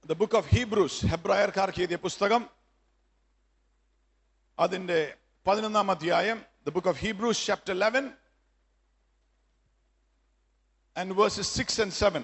The book of Hebrews ഹെബ്രായർക്കാർക്ക് എഴുതിയ പുസ്തകം അതിന്റെ പതിനൊന്നാം അധ്യായം the book of Hebrews chapter eleven and verses six and seven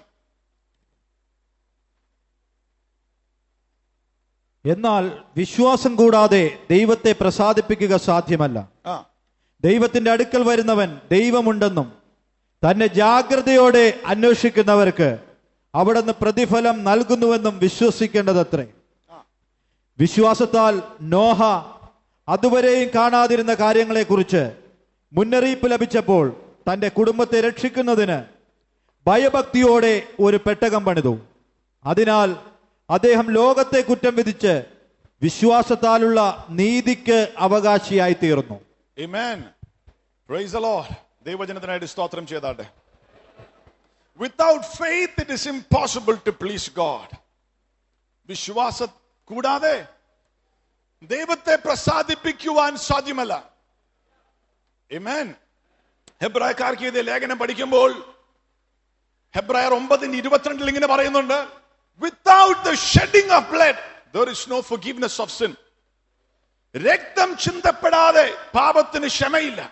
എന്നാൽ വിശ്വാസം കൂടാതെ ദൈവത്തെ പ്രസാദിപ്പിക്കുക സാധ്യമല്ല ആ ദൈവത്തിന്റെ അടുക്കൽ വരുന്നവൻ ദൈവമുണ്ടെന്നും തന്നെ ജാഗ്രതയോടെ അന്വേഷിക്കുന്നവർക്ക് അവിടുന്ന് പ്രതിഫലം നൽകുന്നുവെന്നും വിശ്വസിക്കേണ്ടതത്രേ വിശ്വാസത്താൽ നോഹ അതുവരെയും കാണാതിരുന്ന കാര്യങ്ങളെക്കുറിച്ച് മുന്നറിയിപ്പ് ലഭിച്ചപ്പോൾ തന്റെ കുടുംബത്തെ രക്ഷിക്കുന്നതിന് ഭയഭക്തിയോടെ ഒരു പെട്ടകം പണിതു അതിനാൽ അദ്ദേഹം ലോകത്തെ കുറ്റം വിധിച്ച് വിശ്വാസത്താലുള്ള നീതിക്ക് അവകാശിയായി തീർന്നു Amen. Praise the Lord. ദൈവജനത്തിനായിട്ട് സ്തോത്രം ചെയ്താട്ടെ without faith it is impossible to please God വിശ്വാസ കൂടാതെ ദൈവത്തെ പ്രസാദിപ്പിക്കുവാൻ സാധ്യമല്ല Amen. ഹെബ്രായക്കാർക്ക് ഇത് ലേഖനം പഠിക്കുമ്പോൾ ഹെബ്രായർ ഒമ്പതിന്റെ ഇരുപത്തിരണ്ടിൽ ഇങ്ങനെ പറയുന്നുണ്ട് without the shedding of blood there is no forgiveness of sin രക്തം ചിന്തപ്പെടാതെ പാപത്തിന് ക്ഷമയില്ല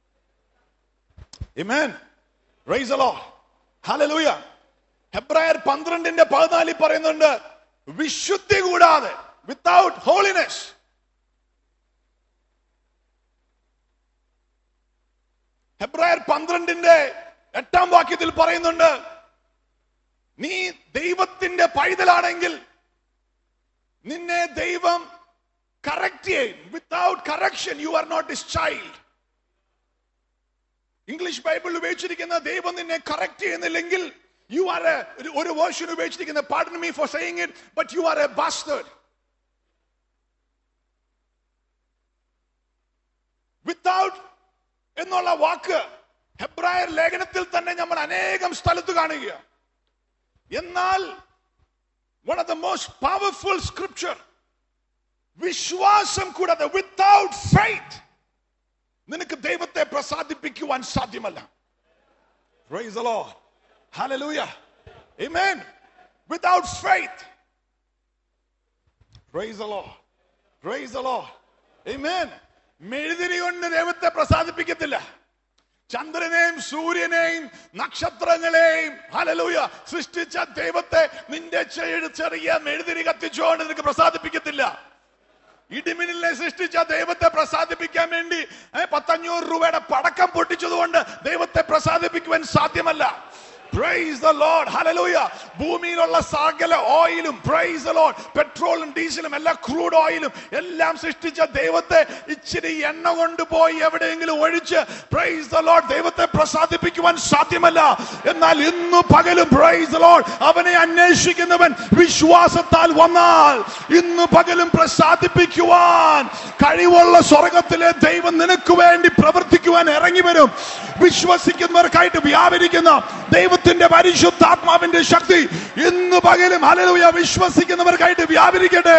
Amen. Praise the Lord. Hallelujah. ഹെബ്രായർ പന്ത്രണ്ടിന്റെ പതിനാലിൽ പറയുന്നുണ്ട് വിശുദ്ധി കൂടാതെ വിത്തൗട്ട് ഹോളിനെസ് ഹെബ്രായർ പന്ത്രണ്ടിന്റെ എട്ടാം വാക്യത്തിൽ പറയുന്നുണ്ട് നീ ദൈവത്തിന്റെ പൈതലാണെങ്കിൽ നിന്നെ ദൈവം കറക്റ്റ് ചെയ്യും without correction you are not is child English Bible ഉപയോഗിച്ചിരിക്കുന്ന ദൈവം നിന്നെ കറക്റ്റ് ചെയ്യുന്നില്ലെങ്കിൽ യു ആർ ഒരു വേർഷൻ ഉപയോഗിച്ചിരിക്കുന്ന pardon me for saying it but you are a bastard without എന്നുള്ള വാക്ക് ഹെബ്രായർ ലേഖനത്തിൽ തന്നെ നമ്മൾ അനേകം സ്ഥലത്ത് കാണുക എന്നാൽ one of the most powerful scripture വിശ്വാസം കൂടാതെ വിത്തൗട്ട് ഫെയ്ത്ത് നിനക്ക് ദൈവത്തെ പ്രസാദിപ്പിക്കുവാൻ സാധ്യമല്ല Praise the Lord. Hallelujah. Amen. Without faith. Praise the Lord. Praise the Lord. Amen. മെഴുതിരി കൊണ്ട് ദൈവത്തെ പ്രസാദിപ്പിക്കത്തില്ല ചന്ദ്രനെയും സൂര്യനെയും നക്ഷത്രങ്ങളെയും ഹലലൂയ സൃഷ്ടിച്ച ദൈവത്തെ നിന്റെ ചെറു- ചെറിയ മെഴുതിരി കത്തിച്ചുകൊണ്ട് നിനക്ക് പ്രസാദിപ്പിക്കത്തില്ല ഇടിമിന്നലിനെ സൃഷ്ടിച്ച ദൈവത്തെ പ്രസാദിപ്പിക്കാൻ വേണ്ടി ഏ, പത്തഞ്ഞൂറ് രൂപയുടെ പടക്കം പൊട്ടിച്ചതുകൊണ്ട് ദൈവത്തെ പ്രസാദിപ്പിക്കുവാൻ സാധ്യമല്ല പ്രൈസ് ദ ലോർഡ് ഹല്ലേലൂയ ഭൂമിയിലുള്ള സകല ഓയിലും പ്രൈസ് ദ ലോർഡ് പെട്രോളും ഡീസലും എല്ലാ ക്രൂഡ് ഓയിലും എല്ലാം സൃഷ്ടിച്ച ദൈവത്തെ ഇച്ചിരി എണ്ണ കൊണ്ടുപോയി എവിടെയെങ്കിലും ഒഴിച്ച് പ്രൈസ് ദ ലോർഡ് ദൈവത്തെ പ്രസാദിപ്പിക്കുവാൻ സാധ്യമല്ല എന്നാൽ ഇന്ന് പകലും പ്രൈസ് ദ ലോർഡ് അവനെ അന്വേഷിക്കുന്നവൻ വിശ്വാസത്താൽ വന്നാൽ ഇന്ന് പകലും പ്രസാദിപ്പിക്കുവാൻ കഴിവുള്ള സ്വർഗത്തിലെ ദൈവം നിനക്ക് വേണ്ടി പ്രവർത്തിക്കുവാൻ ഇറങ്ങി വരും വിശ്വസിക്കുന്നവർക്കായിട്ട് വ്യാപരിക്കുന്ന ദൈവത്തിന്റെ പരിശുദ്ധാത്മാവിന്റെ ശക്തി ഇന്ന് പകലും ഹല്ലേലൂയ വിശ്വസിക്കുന്നവർക്കായിട്ട് വ്യാപരിക്കട്ടെ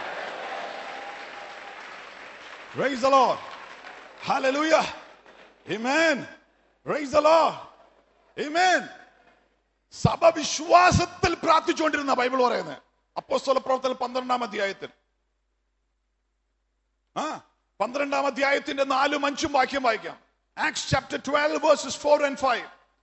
Praise the Lord. Hallelujah. Amen. Praise the Lord. Amen. സഭ വിശ്വാസത്തിൽ പ്രാർത്ഥിച്ചുകൊണ്ടിരുന്ന ബൈബിൾ പറയുന്നത് അപ്പോസ്തല പ്രവർത്തനം പന്ത്രണ്ടാം അധ്യായത്തിൽ ആ പന്ത്രണ്ടാം അധ്യായത്തിന്റെ നാലും അഞ്ചും വാക്യം വായിക്കാം Acts chapter twelve verses four and five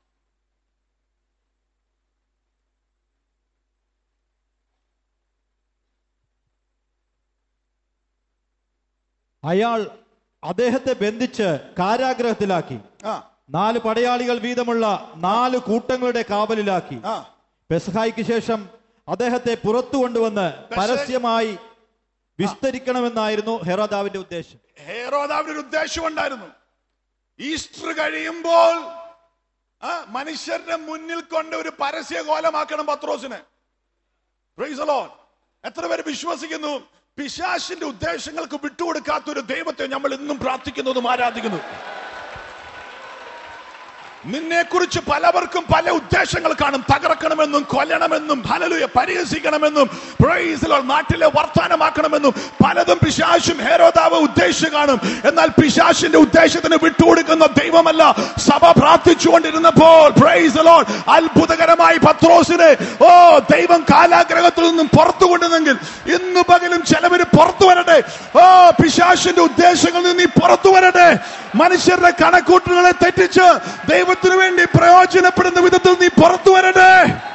അയാൾ അദ്ദേഹത്തെ ബന്ധിച്ച് കാരാഗ്രഹത്തിലാക്കി ആ നാല് പടയാളികൾ വീതമുള്ള നാല് കൂട്ടങ്ങളുടെ കാവലിലാക്കി ആ പെസഹായിക്ക് ശേഷം അദ്ദേഹത്തെ പുറത്തു കൊണ്ടുവന്ന് പരസ്യമായി വിസ്തരിക്കണമെന്നായിരുന്നു ഹെറോദാവിന്റെ ഉദ്ദേശം ഹേറോദാവിന് ഒരു ഉദ്ദേശം ഉണ്ടായിരുന്നു ഈസ്റ്റർ കഴിയുമ്പോൾ ആ, മനുഷ്യരുടെ മുന്നിൽ കൊണ്ട് ഒരു പരസ്യ കോലമാക്കണം പത്രോസിനെ Praise the Lord. എത്ര പേര് വിശ്വസിക്കുന്നു പിശാശിന്റെ ഉദ്ദേശങ്ങൾക്ക് വിട്ടുകൊടുക്കാത്ത ഒരു ദൈവത്തെ നമ്മൾ ഇന്നും പ്രാർത്ഥിക്കുന്നതും ആരാധിക്കുന്നു നിന്നെ കുറിച്ച് പലവർക്കും പല ഉദ്ദേശങ്ങൾ കാണും തകർക്കണമെന്നും കൊല്ലണമെന്നും ഹലലുയ പരിഹസിക്കണമെന്നും praise the Lord, നാട്ടിലെ വർത്താനമാക്കണമെന്നും പലതും പിശാശും ഹേരോദാവ് ഉദ്ദേശിച്ചു കാണും എന്നാൽ പിശാശിന്റെ ഉദ്ദേശത്തിന് വിട്ടുകൊടുക്കുന്ന ദൈവമല്ല സഭ പ്രാർത്ഥിച്ചുകൊണ്ടിരുന്നപ്പോൾ praise the Lord, അത്ഭുതകരമായി പത്രോസിനെ ഓ ദൈവം കാലാഗ്രഹത്തിൽ നിന്നും പുറത്തു കൊണ്ടുവന്നെങ്കിൽ ഇന്ന് പകലും ചിലവര് പുറത്തു വരട്ടെ ഓ പിശാശിന്റെ ഉദ്ദേശങ്ങളിൽ നിന്ന് നീ പുറത്തു വരട്ടെ മനുഷ്യരുടെ കണക്കൂട്ടലുകളെ തെറ്റിച്ച് ദൈവത്തിന് വേണ്ടി പ്രയോജനപ്പെടുന്ന വിധത്തിൽ നീ പുറത്തു വരട്ടെ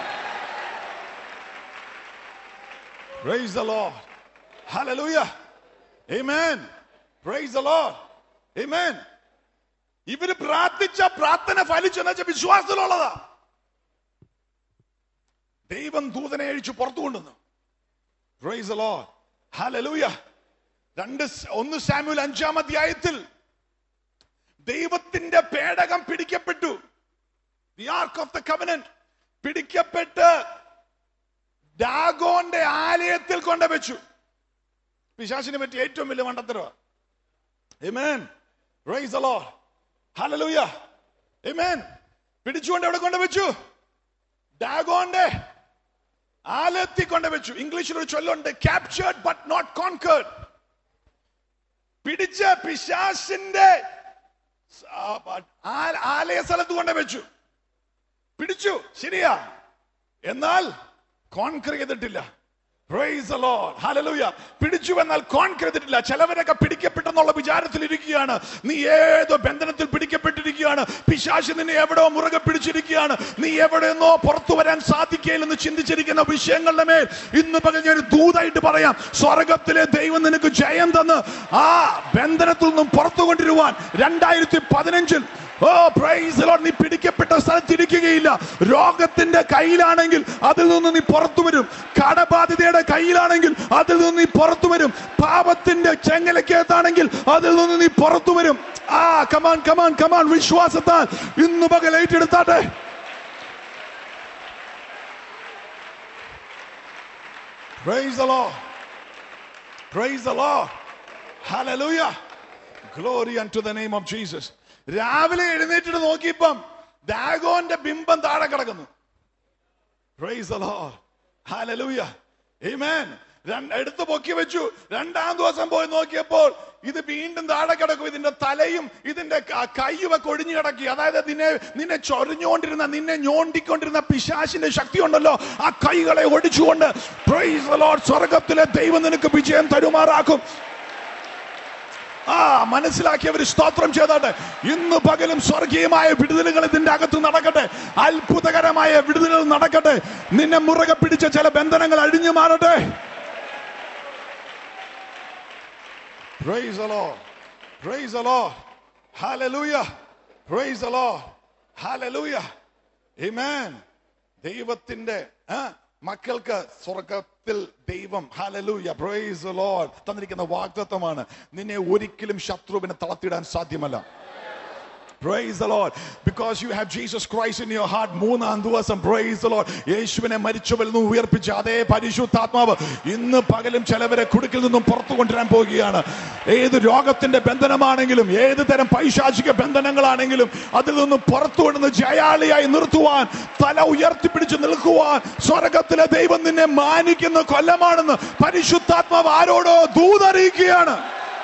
Praise the Lord. Hallelujah. Amen. Praise the Lord. Amen. ഇവര് പ്രാർത്ഥിച്ച പ്രാർത്ഥന ഫലിച്ചെന്ന് വെച്ചാൽ വിശ്വാസത്തിലുള്ളതാ ദൈവം ദൂതനെ അഴിച്ചു പുറത്തു കൊണ്ടുവന്നു Praise the Lord. Hallelujah. രണ്ട് സ- ഒന്ന് സാമ്യുൽ അഞ്ചാം അധ്യായത്തിൽ ദൈവത്തിന്റെ പേടകം പിടിക്കപ്പെട്ടു the ark of the covenant പിടിക്കപ്പെട്ട് ഡാഗോന്റെ ആലയത്തിൽ കൊണ്ടുവച്ചു പിശാസിനെ പറ്റി ഏറ്റവും വലിയ മണ്ടത്തരവ Amen. Praise the Lord. Hallelujah. Amen. പിടിച്ചുകൊണ്ട് എവിടെ കൊണ്ടുവച്ചു ഡാഗോന്റെ ആലയത്തിൽ കൊണ്ടുവച്ചു ഇംഗ്ലീഷിൽ ഒരു ചൊല്ലുണ്ട് ക്യാപ്ചേർഡ് ബട്ട് നോട്ട് കോൺകേർഡ് പിടിച്ച പിശാസിന്റെ ആ- ആ- ആലയ സ്ഥലത്ത് കൊണ്ട് വെച്ചു പിടിച്ചു ശരിയാ എന്നാൽ കോൺകർ ചെയ്തിട്ടില്ല Praise the Lord. Hallelujah. പിടിച്ചു എന്നാൽ കോൺകർ ചെയ്തിട്ടില്ല ചിലവരൊക്കെ പിടിക്കപ്പെട്ടെന്നുള്ള വിചാരത്തിൽ ഇരിക്കുകയാണ് നീ ഏതോ ബന്ധനത്തിൽ പിടിക്കപ്പെട്ടിരിക്കുകയാണ് പിശാശ് നിന്നെ എവിടെയോ മുറുകെ പിടിച്ചിരിക്കുകയാണ് നീ എവിടെയെന്നോ പുറത്തു വരാൻ സാധിക്കുകയില്ലെന്ന് ചിന്തിച്ചിരിക്കുന്ന വിഷയങ്ങളുടെ മേൽ ഇന്ന് പകൽ ഞാൻ ഒരു ദൂതായിട്ട് പറയാം സ്വർഗത്തിലെ ദൈവം നിനക്ക് ജയം തന്ന് ആ ബന്ധനത്തിൽ നിന്നും പുറത്തു കൊണ്ടിരുവാൻ രണ്ടായിരത്തി പതിനഞ്ചിൽ ഓ പ്രൈസ് ലോർഡ് നീ പിടിക്കപ്പെട്ട സ്ഥലത്തിരിക്കുകയില്ല രോഗത്തിന്റെ കയ്യിലാണെങ്കിൽ അതിൽ നിന്ന് നീ പുറത്തു വരും കടബാധിതയുടെ കയ്യിലാണെങ്കിൽ അതിൽ നിന്ന് നീ പുറത്തു വരും പാപത്തിന്റെ ചെങ്ങലക്കകത്താണെങ്കിൽ അതിൽ നിന്ന് നീ പുറത്തു വരും ആ കമാൻ കമാൻ കമാൻ വിശ്വാസത്താൽ ഇന്ന് പകൽ ഏറ്റെടുത്താട്ടെ Praise the Lord. Praise the Lord. Hallelujah. Glory unto the name of Jesus. രാവിലെ എഴുന്നേറ്റിട്ട് നോക്കിയപ്പം ഡാഗോന്റെ ബിംബം താഴെ കിടക്കുന്നു Praise the Lord. Hallelujah. Amen. രണ്ട്- എടുത്ത് പൊക്കി വെച്ചു രണ്ടാം ദിവസം പോയി നോക്കിയപ്പോൾ ഇത് വീണ്ടും താഴെ കിടക്കും ഇതിന്റെ തലയും ഇതിന്റെ ക- കൈയും ഒക്കെ ഒടിഞ്ഞു കിടക്കി അതായത് നിന്നെ നിന്നെ ചൊരിഞ്ഞുകൊണ്ടിരുന്ന നിന്നെ ഞോണ്ടിക്കൊണ്ടിരുന്ന പിശാശിന്റെ ശക്തി ഉണ്ടല്ലോ ആ കൈകളെ ഒടിച്ചുകൊണ്ട് Praise the Lord. സ്വർഗത്തിലെ ദൈവം നിനക്ക് വിജയം തരുമാറാക്കും ആ മനസ്സിലാക്കിയവർ സ്തോത്രം ചെയ്തോട്ടെ ഇന്ന് പകലും സ്വർഗീയമായ വിടുതലുകൾ ഇതിന്റെ അകത്ത് നടക്കട്ടെ അത്ഭുതകരമായ വിടുതലുകൾ നടക്കട്ടെ നിന്നെ മുറുകെ പിടിച്ച ചില ബന്ധനങ്ങൾ അഴിഞ്ഞു മാറട്ടെ Praise the Lord. Praise the Lord. Hallelujah. Praise the Lord. Hallelujah. Amen. ദൈവത്തിന്റെ ആ, മക്കൾക്ക് സ്വർഗത്തിൽ ദൈവം ഹലലൂയ പ്രൈസ് ലോർഡ് തന്നിരിക്കുന്ന വാഗ്ദത്വമാണ് നിന്നെ ഒരിക്കലും ശത്രുവിനെ തളർത്തിടാൻ സാധ്യമല്ല Praise the Lord. Because you have Jesus Christ in your heart. മൂന്നാം ദിവസം praise the Lord. യേശുവിനെ മരിച്ചവരിൽ നിന്ന് ഉയർപ്പിച്ച അതേ പരിശുദ്ധാത്മാവ് ഇന്ന് പകലും ചിലവരെ കുടുക്കിൽ നിന്നും പുറത്തു കൊണ്ടുവരാൻ പോവുകയാണ് ഏത് രോഗത്തിന്റെ ബന്ധനമാണെങ്കിലും ഏത് തരം പൈശാചിക ബന്ധനങ്ങളാണെങ്കിലും അതിൽ നിന്ന് പുറത്തു കൊണ്ടുവന്ന് ജയാളിയായി നിർത്തുവാൻ തല ഉയർത്തിപ്പിടിച്ച് നിൽക്കുവാൻ സ്വർഗത്തിലെ ദൈവം നിന്നെ മാനിക്കുന്ന കൊല്ലമാണെന്ന് പരിശുദ്ധാത്മാവ് ആരോടോ ദൂതറിയിക്കുകയാണ്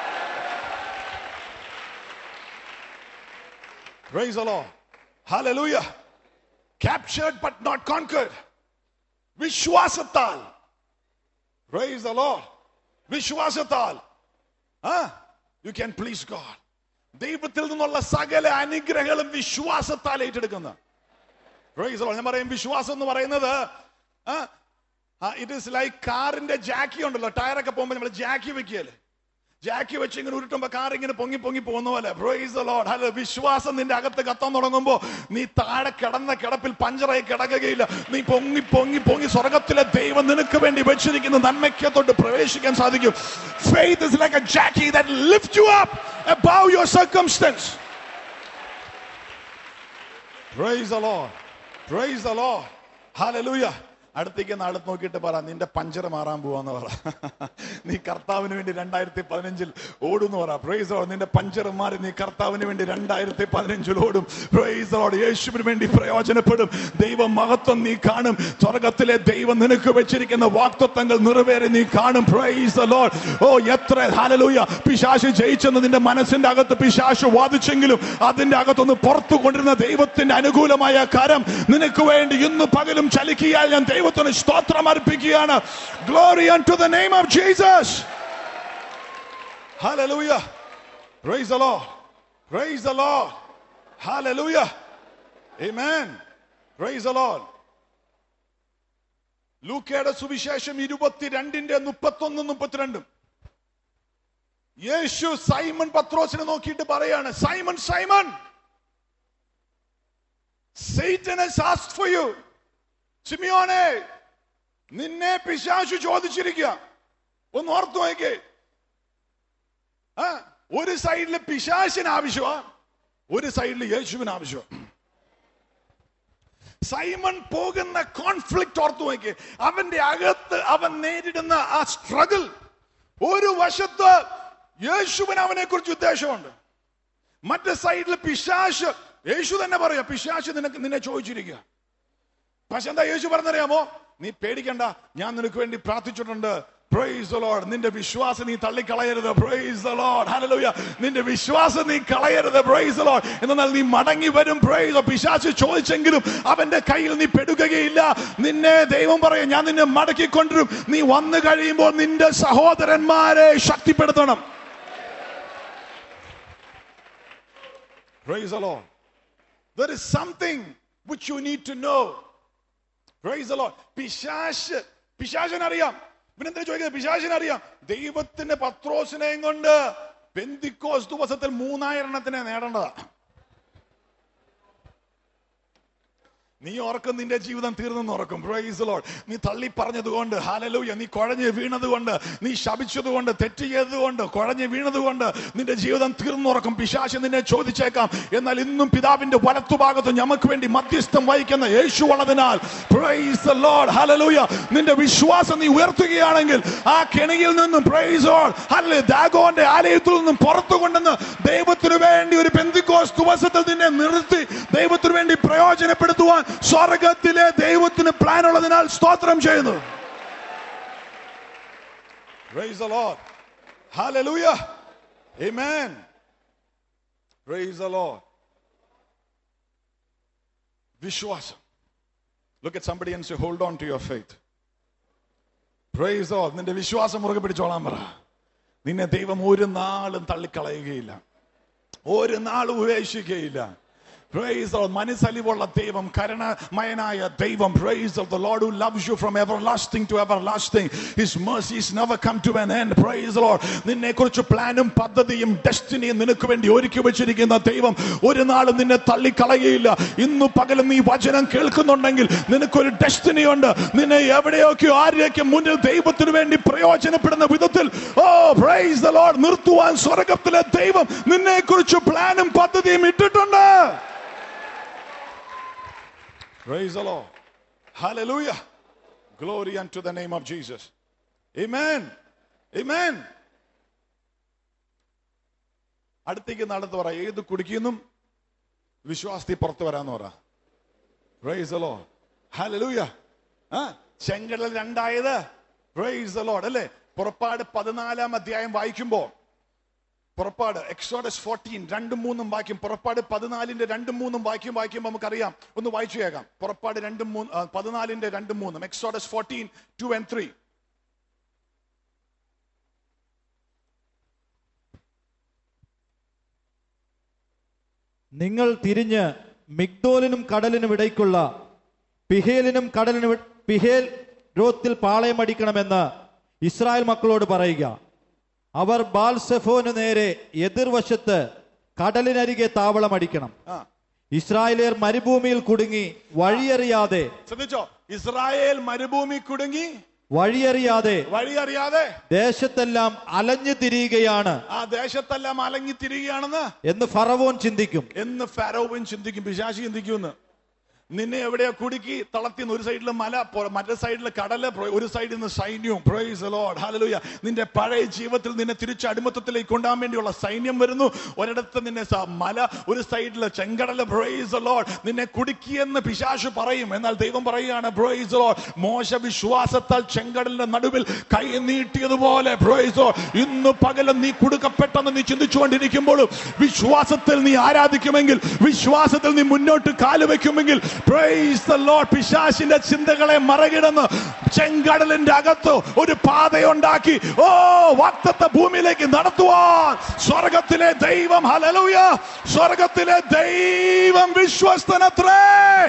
Praise the Lord. Hallelujah. Captured but not conquered. വിശ്വാസത്താൽ Praise the Lord. വിശ്വാസത്താൽ യു ക്യാൻ പ്ലീസ് ഗോഡ് ദൈവത്തിൽ നിന്നുള്ള സകല അനുഗ്രഹങ്ങളും വിശ്വാസത്താൽ ഏറ്റെടുക്കുന്ന Praise the Lord. ഞാൻ പറയും വിശ്വാസം എന്ന് പറയുന്നത് ഇറ്റ് ഇസ് ലൈക്ക് കാറിന്റെ ജാക്കി ഉണ്ടല്ലോ ടയറൊക്കെ പോകുമ്പോൾ നമ്മൾ ജാക്കി വെക്കുകയല്ലേ ജാക്കി വെച്ച് ഇങ്ങനെ ഉരുട്ടുമ്പോ കാർ ഇങ്ങനെ പൊങ്ങി പൊങ്ങി പോകുന്ന പോലെ Praise the Lord. ഹലോ വിശ്വാസം നിന്റെ അകത്ത് കത്താൻ തുടങ്ങുമ്പോ നീ താഴെ കിടന്ന കിടപ്പിൽ പഞ്ചറായി കിടക്കുകയില്ല നീ പൊങ്ങി പൊങ്ങി പൊങ്ങി സ്വർഗത്തിലെ ദൈവം നിനക്ക് വേണ്ടി വെച്ചിരിക്കുന്ന നന്മയ്ക്കത്തോട്ട് പ്രവേശിക്കാൻ സാധിക്കും Faith is like a jockey that lift you up above your circumstance. Praise the Lord. Praise the Lord. Hallelujah. അടുത്തേക്ക് നാളെ നോക്കിയിട്ട് പറ നിന്റെ പഞ്ചർ മാറാൻ പോവാന്ന് പറ നീ കർത്താവിന് വേണ്ടി രണ്ടായിരത്തി പതിനഞ്ചിൽ ഓടുന്നു പറ പ്രൈസ് നിന്റെ പഞ്ചർ മാറി നീ കർത്താവിന് വേണ്ടി രണ്ടായിരത്തി പതിനഞ്ചിൽ ഓടും പ്രൈസ് യേശുവിന് വേണ്ടി പ്രയോജനപ്പെടും ദൈവ മഹത്വം നീ കാണും സ്വർഗത്തിലെ ദൈവം നിനക്ക് വെച്ചിരിക്കുന്ന വാക്തത്വങ്ങൾ നിറവേറി നീ കാണും പ്രൈസ് ലോഡ് ഓ എത്ര ഹാലലൂയ പിശാശ് ജയിച്ചെന്ന് നിന്റെ മനസ്സിന്റെ അകത്ത് പിശാശ് വാദിച്ചെങ്കിലും അതിന്റെ അകത്തൊന്ന് പുറത്തു കൊണ്ടിരുന്ന ദൈവത്തിന്റെ അനുകൂലമായ കരം നിനക്ക് വേണ്ടി ഇന്ന് പകലും ചലിക്കിയാൽ ഞാൻ ദൈവത്തിന് സ്തോത്രം അർപ്പിക്കുകയാണ് glory to the name of Jesus hallelujah praise the Lord praise the Lord hallelujah amen praise the Lord ലൂക്കയുടെ സുവിശേഷം ഇരുപത്തിരണ്ടിന്റെ മുപ്പത്തൊന്ന് മുപ്പത്തിരണ്ടും യേശു സൈമൺ പത്രോസിനെ നോക്കിയിട്ട് പറയാണ് Simon Simon Satan has asked for you. സിമിയോനെ നിന്നെ പിശാശു ചോദിച്ചിരിക്കുക ഒന്ന് ഓർത്തു നോക്കേ ആ ഒരു സൈഡിൽ പിശാശിന് ആവശ്യമാ ഒരു സൈഡിൽ യേശുവിന് ആവശ്യമാണ് സൈമൺ പോകുന്ന കോൺഫ്ലിക്റ്റ് ഓർത്തു നോക്കി അവന്റെ അകത്ത് അവൻ നേരിടുന്ന ആ സ്ട്രഗിൾ ഒരു വശത്ത് യേശുവിന് അവനെ കുറിച്ച് ഉദ്ദേശമുണ്ട് മറ്റേ സൈഡിൽ പിശാശ് യേശു തന്നെ പറയാ പിശാശ് നിനക്ക് നിന്നെ ചോദിച്ചിരിക്കുക പക്ഷെ എന്താ യേശു പറഞ്ഞറിയാമോ നീ പേടിക്കണ്ട ഞാൻ നിനക്ക് വേണ്ടി പ്രാർത്ഥിച്ചിട്ടുണ്ട് പ്രൈസ് the Lord. നിന്റെ വിശ്വാസം നീ തള്ളിക്കളയരുത് പ്രൈസ് the Lord. Hallelujah. നിന്റെ വിശ്വാസം നീ കളയരുത് പ്രൈസ് the Lord. എന്നാൽ നീ മടങ്ങി വരും പ്രൈസ് പിശാച്ച് ചോദിച്ചെങ്കിലും അവന്റെ കയ്യിൽ നീ പെടുകയില്ല നിന്നെ ദൈവം പറയും ഞാൻ നിന്നെ മടക്കിക്കൊണ്ടിരും നീ വന്നു കഴിയുമ്പോൾ നിന്റെ സഹോദരന്മാരെ ശക്തിപ്പെടുത്തണം Praise the Lord. There is something which you need to know. Praise the Lord. പിശാശ് പിശാശിനറിയാം പിന്നെന്താ ചോദിക്കുന്നത് പിശാശിനറിയാം ദൈവത്തിന്റെ പത്രോസിനെയും കൊണ്ട് പെന്തിക്കോസ് ദിവസത്തിൽ മൂന്നായിരെണ്ണത്തിനെ നേടേണ്ടതാ നീ ഓർക്കും നിന്റെ ജീവിതം തീർന്നെന്ന് ഓർക്കും പ്രൈസ് ലോഡ് നീ തള്ളി പറഞ്ഞതുകൊണ്ട് ഹാലലൂയ നീ കുഴഞ്ഞ് വീണതുകൊണ്ട് നീ ശപിച്ചതുകൊണ്ട് തെറ്റ് ചെയ്തതുകൊണ്ട് കുഴഞ്ഞ് വീണതുകൊണ്ട് നിന്റെ ജീവിതം തീർന്നുറക്കും പിശാശ് നിന്നെ ചോദിച്ചേക്കാം എന്നാൽ ഇന്നും പിതാവിന്റെ വലത്തുഭാഗത്ത് നമുക്ക് വേണ്ടി മധ്യസ്ഥം വഹിക്കുന്ന യേശു ഉള്ളതിനാൽ പ്രൈസ് ലോഡ് ഹാലലൂയ നിന്റെ വിശ്വാസം നീ ഉയർത്തുകയാണെങ്കിൽ ആ കെണിയിൽ നിന്നും പ്രൈസ് ഹല്ലേ ദാഗോന്റെ ആലയത്തിൽ നിന്നും പുറത്തു കൊണ്ടുവന്ന് ദൈവത്തിനു വേണ്ടി ഒരു പെന്തിക്കോസ് ദിവസത്തിൽ നിന്നെ നിർത്തി ദൈവത്തിനു വേണ്ടി പ്രയോജനപ്പെടുത്തുവാൻ സ്വർഗത്തിലെ ദൈവത്തിന് പ്ലാൻ ഉള്ളതിനാൽ സ്തോത്രം ചെയ്യുന്നു Praise the Lord. Hallelujah. Amen. Praise the Lord. വിശ്വാസം Look at somebody and say, hold on to your faith. Praise the Lord. നിന്റെ വിശ്വാസം മുറുകെ പിടിച്ചോളാൻ പറ നിന്നെ ദൈവം ഒരു നാളും തള്ളിക്കളയുകയില്ല ഒരു നാളും ഉപേക്ഷിക്കുകയില്ല Praise the Lord. മനസ്സലിവുള്ള ദൈവം കരുണമയനായ ദൈവം Praise the Lord. The Lord who loves you from everlasting to everlasting. His mercies never come to an end. Praise the Lord. നിന്നെ കുറിച്ച് പ്ലാനും പദ്ധതിയും ഡെസ്റ്റിനിയും നിനക്ക് വേണ്ടി ഒരുക്കി വെച്ചിരിക്കുന്ന ദൈവം ഒരു നാളും നിന്നെ തള്ളിക്കളയുകയില്ല ഇന്ന് പകലും നീ വചനം കേൾക്കുന്നുണ്ടെങ്കിൽ നിനക്കൊരു ഡെസ്റ്റിനി ഉണ്ട് നിന്നെ എവിടെയൊക്കെയോ ആരെയൊക്കെ മുന്നിൽ ദൈവത്തിന് വേണ്ടി പ്രയോജനപ്പെടുന്ന വിധത്തിൽ ഓ പ്രൈസ് ദ ലോർഡ് നിർത്തുവാൻ സ്വർഗത്തിലെ ദൈവം നിന്നെ കുറിച്ച് പ്ലാനും പദ്ധതിയും ഇട്ടിട്ടുണ്ട് Praise the Lord. Hallelujah. Glory unto the name of Jesus. Amen. Amen. അടുത്തേക്ക് നടത്ത് പറ ഏത് കുടിക്കുന്നും വിശ്വാസത്തിൽ പുറത്തു വരാന്ന് പറ പ്രൈസ് the Lord. Hallelujah. ആ ചെങ്കടൽ രണ്ടായത് പ്രൈസ് the Lord അല്ലേ പുറപ്പാട് പതിനാലാം അധ്യായം വായിക്കുമ്പോ പുറപ്പാട് എക്സോഡസ് ഫോർട്ടീൻ രണ്ടും മൂന്നും വാക്യം പുറപ്പാട് പതിനാലിന്റെ രണ്ടും മൂന്നും വാക്യം വായിക്കുമ്പോൾ നമുക്കറിയാം ഒന്ന് വായിച്ചു കേൾക്കാം പുറപ്പാട് രണ്ടും മൂന്ന് ആ, പതിനാലിന്റെ രണ്ടും മൂന്നും Exodus fourteen two and three നിങ്ങൾ തിരിഞ്ഞ് മിഗ്ദോലിനും കടലിനും ഇടയ്ക്കുള്ള പിഹേലിനും കടലിനും ഇട- പിഹേൽ രോത്തിൽ പാളയമടിക്കണമെന്ന് ഇസ്രായേൽ മക്കളോട് പറയുക അവർ ബാൽസെഫോന് നേരെ എതിർവശത്ത് കടലിനരികെ താവളമടിക്കണം ആ ഇസ്രായേലിയർ മരുഭൂമിയിൽ കുടുങ്ങി വഴിയറിയാതെ ശ്രദ്ധിച്ചോ ഇസ്രായേൽ മരുഭൂമി കുടുങ്ങി വഴിയറിയാതെ വഴി അറിയാതെ ദേശത്തെല്ലാം അലഞ്ഞു തിരിയുകയാണ് ആ ദേശത്തെല്ലാം അലങ്ങി തിരികെയാണെന്ന് എന്ന് ഫറവോൻ ചിന്തിക്കും എന്ന് ഫാരോവൻ ചിന്തിക്കും പിശാശി ചിന്തിക്കുമെന്ന് നിന്നെ എവിടെയാ കുടുക്കി തളർത്തിന്ന് ഒരു സൈഡിൽ മല പോ- മറ്റേ സൈഡിൽ കടല് പ്ര- ഒരു സൈഡിൽ നിന്ന് സൈന്യവും പ്രൈസ് ലോഡ് ഹല്ലേലൂയ നിന്റെ പഴയ ജീവിതത്തിൽ നിന്നെ തിരിച്ച് അടിമത്തത്തിലേക്ക് കൊണ്ടുപോകാൻ വേണ്ടിയുള്ള സൈന്യം വരുന്നു ഒരിടത്ത് നിന്നെ സ- മല ഒരു സൈഡിൽ ചെങ്കടല് പ്രൈസ് ലോഡ് നിന്നെ കുടുക്കിയെന്ന് പിശാശു പറയും എന്നാൽ ദൈവം പറയുകയാണ് പ്രൈസ് ലോഡ് മോശ വിശ്വാസത്താൽ ചെങ്കടലിന്റെ നടുവിൽ കൈ നീട്ടിയതുപോലെ പ്രൈസ് ലോഡ് ഇന്ന് പകലും നീ കുടുക്കപ്പെട്ടെന്ന് നീ ചിന്തിച്ചുകൊണ്ടിരിക്കുമ്പോഴും വിശ്വാസത്തിൽ നീ ആരാധിക്കുമെങ്കിൽ വിശ്വാസത്തിൽ നീ മുന്നോട്ട് കാലുവെക്കുമെങ്കിൽ പ്രൈസ് ദ ലോർഡ് പിശാശിന്റെ ചിന്തകളെ മറകിടന്ന് ചെങ്കടലിന്റെ അകത്ത് ഒരു പാതയുണ്ടാക്കി ഓ വാക്തത്വ ഭൂമിയിലേക്ക് നടത്തുവാൻ സ്വർഗത്തിലെ ദൈവം ഹലലൂയ സ്വർഗത്തിലെ ദൈവം വിശ്വസ്തനത്രേ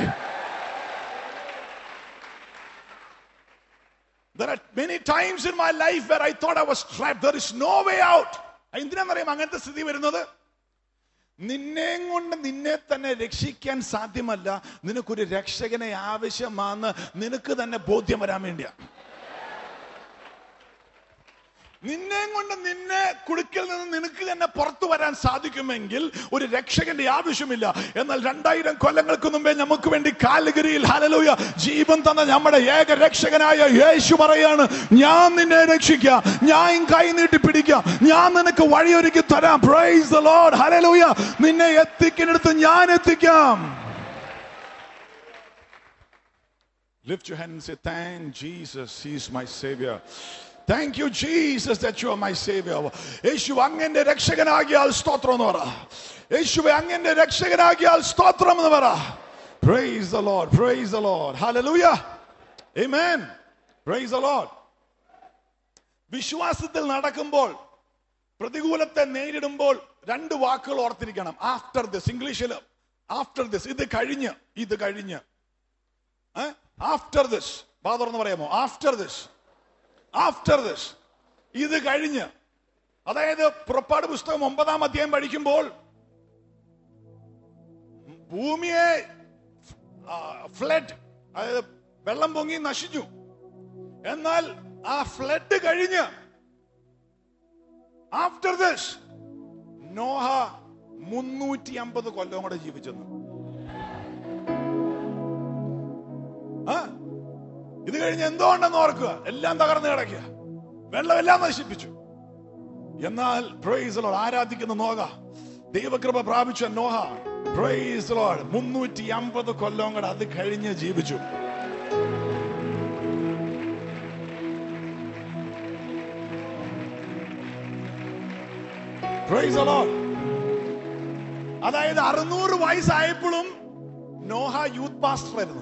There are many times in my life where I thought I was trapped. There is no way out. എന്തിനാണെന്നറിയാം അങ്ങനത്തെ സ്ഥിതി വരുന്നത് നിന്നെയും കൊണ്ട് നിന്നെ തന്നെ രക്ഷിക്കാൻ സാധ്യമല്ല നിനക്കൊരു രക്ഷകനെ ആവശ്യമാണെന്ന് നിനക്ക് തന്നെ ബോധ്യം വരാൻ വേണ്ടിയാ നിന്നെയും കൊണ്ട് നിന്നെ കുടുക്കിൽ നിന്ന് നിനക്ക് തന്നെ പുറത്തു വരാൻ സാധിക്കുമെങ്കിൽ ഒരു രക്ഷകന്റെ ആവശ്യമില്ല എന്നാൽ രണ്ടായിരം കൊല്ലങ്ങൾക്ക് മുമ്പേ നമുക്ക് വേണ്ടി കാലഗിരിയിൽ ഹലലൂയ ജീവൻ തന്ന നമ്മുടെ ഏക രക്ഷകനായ യേശു പറയാണ് ഞാൻ നിന്നെ രക്ഷിക്കാം ഞാൻ കൈ നീട്ടി പിടിക്കാം ഞാൻ നിനക്ക് വഴിയൊരുക്കി തരാം പ്രൈസ് ദ ലോർഡ് ഹലലൂയ നിന്നെ എത്തിക്കുന്നിടത്ത് ഞാൻ എത്തിക്കാം Lift your hand and say, Thank Jesus, He's my Savior. Thank you, Jesus, that you are my Savior. യേശു അങ്ങന്റെ രക്ഷകനാകിയാൽ സ്തോത്രം എന്ന് പറ യേശുവെ അങ്ങന്റെ രക്ഷകനാകിയാൽ സ്തോത്രം എന്ന് പറ Praise the Lord, praise the Lord. Hallelujah. Amen. Praise the Lord. വിശ്വാസത്തിൽ നടക്കുമ്പോൾ പ്രതികൂലത്തെ നേരിടുമ്പോൾ രണ്ട് വാക്കുകൾ ഓർത്തിരിക്കണം ആഫ്റ്റർ ദിസ് ഇംഗ്ലീഷിൽ ആഫ്റ്റർ ദിസ് ഇത് കഴിഞ്ഞ് ഇത് കഴിഞ്ഞ് ആഫ്റ്റർ ദിസ് ഫാദർ പറയാമോ ആഫ്റ്റർ ദിസ് ആഫ്റ്റർ ദിസ് ഇത് കഴിഞ്ഞ് അതായത് പുറപ്പാട് പുസ്തകം ഒമ്പതാം അധ്യായം പഠിക്കുമ്പോൾ ഭൂമിയെ ഫ്ലഡ് അതായത് വെള്ളം പൊങ്ങി നശിച്ചു എന്നാൽ ആ ഫ്ലഡ് കഴിഞ്ഞ് ആഫ്റ്റർ ദിസ് നോഹ മുന്നൂറ്റി അമ്പത് കൊല്ലം കൂടെ ജീവിച്ചെന്ന് ആ? ഇത് കഴിഞ്ഞ് എന്തോ ഉണ്ടെന്ന് ഓർക്കുക എല്ലാം തകർന്നു കിടക്കുക വെള്ളമെല്ലാം നശിപ്പിച്ചു എന്നാൽ പ്രൈസ് ലോഡ് ആരാധിക്കുന്ന നോക ദൈവകൃപ പ്രാപിച്ച നോഹ പ്രൈസ് ലോഡ് മുന്നൂറ്റി അമ്പത് കൊല്ലം കൂടെ അത് കഴിഞ്ഞ് ജീവിച്ചു പ്രൈസ് ലോഡ് അതായത് അറുന്നൂറ് വയസ്സായപ്പോഴും നോഹ യൂത്ത് പാസ്റ്റർ ആയിരുന്നു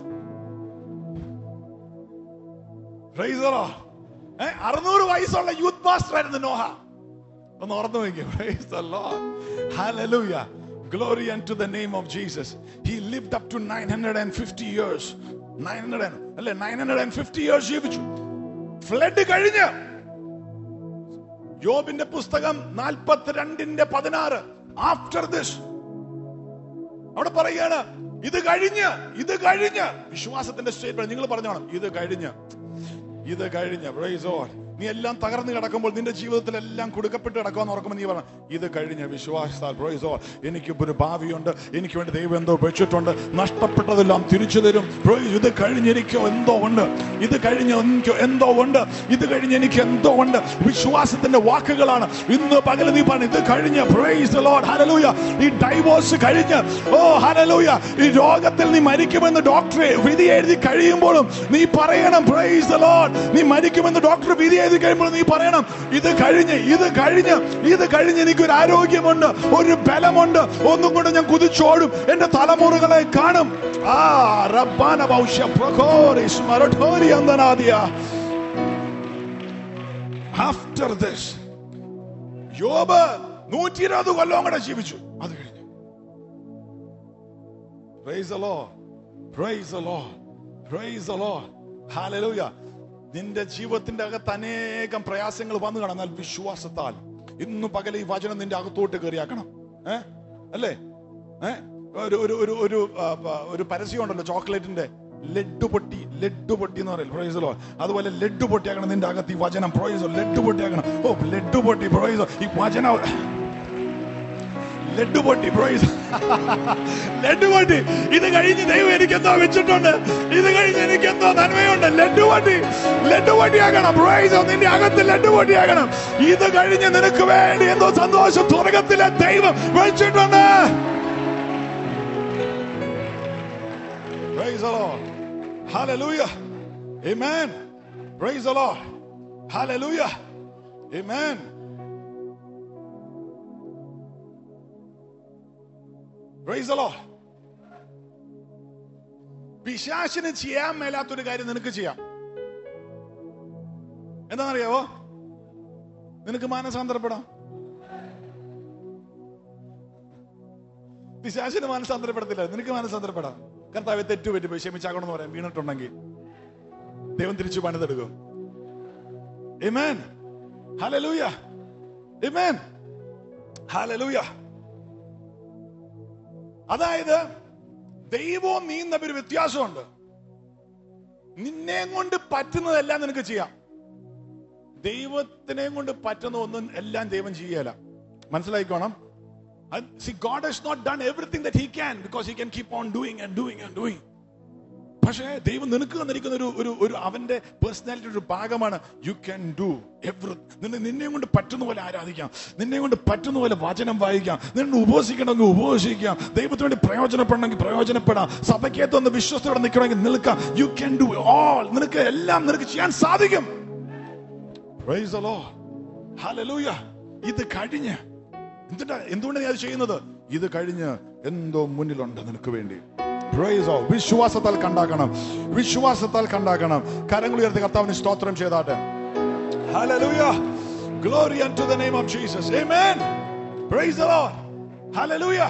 Praise the Lord. ഏ, അറുന്നൂറ് വയസ്സുള്ള യൂത്ത് പാസ്റ്റർ ആയിരുന്നു നോഹ ഒന്ന് ഓർന്നു നോക്കിയേ praise the Lord hallelujah glory to the name of Jesus he lived up to 950 years 900 അല്ലേ 950 ഇയേഴ്സ് ജീവിച്ചു ഫ്ലഡ് കഴിഞ്ഞ് യോബിന്റെ പുസ്തകം നാൽപ്പത്തിരണ്ടിന്റെ പതിനാറ് ആഫ്റ്റർ ദിസ് അവിടെ പറയുകയാണ് ഇത് കഴിഞ്ഞ് ഇത് കഴിഞ്ഞ് വിശ്വാസത്തിന്റെ സ്റ്റേറ്റ്മെന്റ് നിങ്ങൾ പറഞ്ഞോണം ഇത് കഴിഞ്ഞ് ഇത് കഴിഞ്ഞ് പ്രൈസ് ഓൾ നീ എല്ലാം തകർന്നു കിടക്കുമ്പോൾ നിന്റെ ജീവിതത്തിൽ എല്ലാം കൊടുക്കപ്പെട്ട് കിടക്കുമെന്ന് ഓർക്കുമ്പോൾ നീ പറഞ്ഞു ഇത് കഴിഞ്ഞ് വിശ്വാസത്താൽ പ്രൈസ് ഓൾ എനിക്ക് ഒരു ഭാവിയുണ്ട് എനിക്ക് വേണ്ടി ദൈവം എന്തോ വെച്ചിട്ടുണ്ട് നഷ്ടപ്പെട്ടതെല്ലാം തിരിച്ചു തരും Praise, ഇത് കഴിഞ്ഞ് എനിക്ക് എന്തോ ഉണ്ട് ഇത് കഴിഞ്ഞ് എനിക്ക് എന്തോ ഉണ്ട് ഇത് കഴിഞ്ഞ് എനിക്ക് എന്തോ ഉണ്ട് വിശ്വാസത്തിന്റെ വാക്കുകളാണ് ഇന്ന് പകൽ നീ പറഞ്ഞു ഇത് കഴിഞ്ഞ് പ്രൈസ് ലോഡ് ഹലലൂയ ഈ ഡൈവോഴ്സ് കഴിഞ്ഞ് ഓ ഹലലൂയ ഈ രോഗത്തിൽ നീ മരിക്കുമെന്ന് ഡോക്ടറെ വിധി എഴുതി കഴിയുമ്പോഴും നീ പറയണം പ്രൈസ് ലോഡ് നീ മരിക്കുമെന്ന് ഡോക്ടർ വിധി എഴുതി കഴിയുമ്പോൾ നീ പറയണം ഇത് കഴിഞ്ഞ് ഇത് കഴിഞ്ഞ് ഇത് കഴിഞ്ഞ് എനിക്കൊരു ആരോഗ്യമുണ്ട് ഒരു ബലമുണ്ട് ഒന്നും കൊണ്ട് ഞാൻ കുതിച്ചോടും എന്റെ തലമുറകളെ കാണും ആ റബ്ബാന ഭൗഷ്യ പ്രഖോരിസ് മരഠോരി അന്തനാദിയ ആഫ്റ്റർ ദിസ് യോബ് നൂറ്റി ഇരുപത് കൊല്ലം കൂടെ ജീവിച്ചു അത് കഴിഞ്ഞു Praise the Lord. Praise the Lord. Praise the Lord. Hallelujah. നിന്റെ ജീവിതത്തിന്റെ അകത്ത് അനേകം പ്രയാസങ്ങൾ വന്നു കാണാം വിശ്വാസത്താൽ ഇന്ന് പകൽ ഈ വചനം നിന്റെ അകത്തോട്ട് കയറിയാക്കണം ഏ അല്ലേ ഏ ഒരു ഒരു ഒരു ഒരു ആ, പ- ഒരു പരസ്യം ഉണ്ടല്ലോ ചോക്ലേറ്റിന്റെ ലഡ്ഡു പൊട്ടി ലഡ്ഡു പൊട്ടി എന്ന് പറയും പ്രൊയ്സലോ അതുപോലെ ലഡ്ഡു പൊട്ടിയാക്കണം നിന്റെ അകത്ത് ഈ വചനം പ്രൊയ്സോ ലഡ്ഡു പൊട്ടിയാക്കണം ഓ ലഡ്ഡു പൊട്ടി പ്രൊയ്സോ ഈ വചനം ലഡ്ഡു പൊട്ടി പ്രൊയ്സ് ലഡുവണ്ടി ഇത് കഴിഞ്ഞ് ദൈവം എനിക്കെന്തോ വെച്ചിട്ടുണ്ട് ഇത് കഴിഞ്ഞ് എനിക്കെന്തോ നന്മയുണ്ട് ലഡുവണ്ടി ലഡുവണ്ടിയാകണം പ്രൈസ് നിന്റെ അകത്ത് ലഡുവണ്ടിയാകണം ഇത് കഴിഞ്ഞ് നിനക്ക് വേണ്ടി എന്തോ സന്തോഷം സ്വർഗത്തിലെ ദൈവം വെച്ചിട്ടുണ്ട് Praise the Lord. Hallelujah. Amen. Praise the Lord. Hallelujah. Amen. Praise the Lord. പിശാശിന് ചെയ്യാൻ മേലാത്തൊരു കാര്യം നിനക്ക് ചെയ്യാം എന്താണെന്നറിയാവോ നിനക്ക് മാനസാന്തരപ്പെടാം പിശാശിന് മാനസാന്തരപ്പെടത്തില്ല നിനക്ക് മാനസാന്തരപ്പെടാം കർത്താവ് തെറ്റു പറ്റി ക്ഷമിച്ചാകണം എന്ന് പറയാം വീണിട്ടുണ്ടെങ്കിൽ ദൈവം തിരിച്ചു പണിതെടുക്കും Amen. Hallelujah. Amen. Hallelujah. അതായത് ദൈവവും നീയും തമ്മിൽ ഒരു വ്യത്യാസമുണ്ട് നിന്നെ കൊണ്ട് പറ്റുന്നതെല്ലാം നിനക്ക് ചെയ്യാം ദൈവത്തിനെ കൊണ്ട് പറ്റുന്ന ഒന്നും എല്ലാം ദൈവം ചെയ്യല മനസ്സിലായിക്കോണം see God has not done everything that he can because he can keep on doing and doing and doing പക്ഷേ ദൈവം നിനക്ക് തന്നിരിക്കുന്ന ഒരു ഒരു ഒരു അവന്റെ പേഴ്സണാലിറ്റി ഒരു ഭാഗമാണ് യു ക്യാൻ ഡു എവറി നിന്നെ നിന്നെ കൊണ്ട് പറ്റുന്ന പോലെ ആരാധിക്കാം നിന്നെ കൊണ്ട് പറ്റുന്ന പോലെ വചനം വായിക്കാം നിന്നെ ഉപവസിക്കണമെങ്കിൽ ഉപവസിക്കാം ദൈവത്തിന് വേണ്ടി പ്രയോജനപ്പെടണമെങ്കിൽ പ്രയോജനപ്പെടാം സഭയ്ക്കകത്ത് ഒന്ന് വിശ്വസത്തോടെ നിൽക്കണമെങ്കിൽ നിൽക്കാം യു ക്യാൻ ഡു ഓൾ നിനക്ക് എല്ലാം നിനക്ക് ചെയ്യാൻ സാധിക്കും Praise the Lord. Hallelujah. ഇത് കഴിഞ്ഞ് എന്തിനാ എന്തുകൊണ്ട് നീ അത് ചെയ്യുന്നത് ഇത് കഴിഞ്ഞ് എന്തോ മുന്നിലുണ്ട് നിനക്ക് വേണ്ടി Praise all. വിശ്വാസത്താൽ കണ്ടാക്കണം വിശ്വാസത്താൽ കണ്ടാക്കണം കരങ്ങൾ ഉയർത്തി കർത്താവിന് സ്തോത്രം ചെയ്താട്ടെ Hallelujah. Glory unto the name of Jesus. Amen. Praise the Lord. Hallelujah.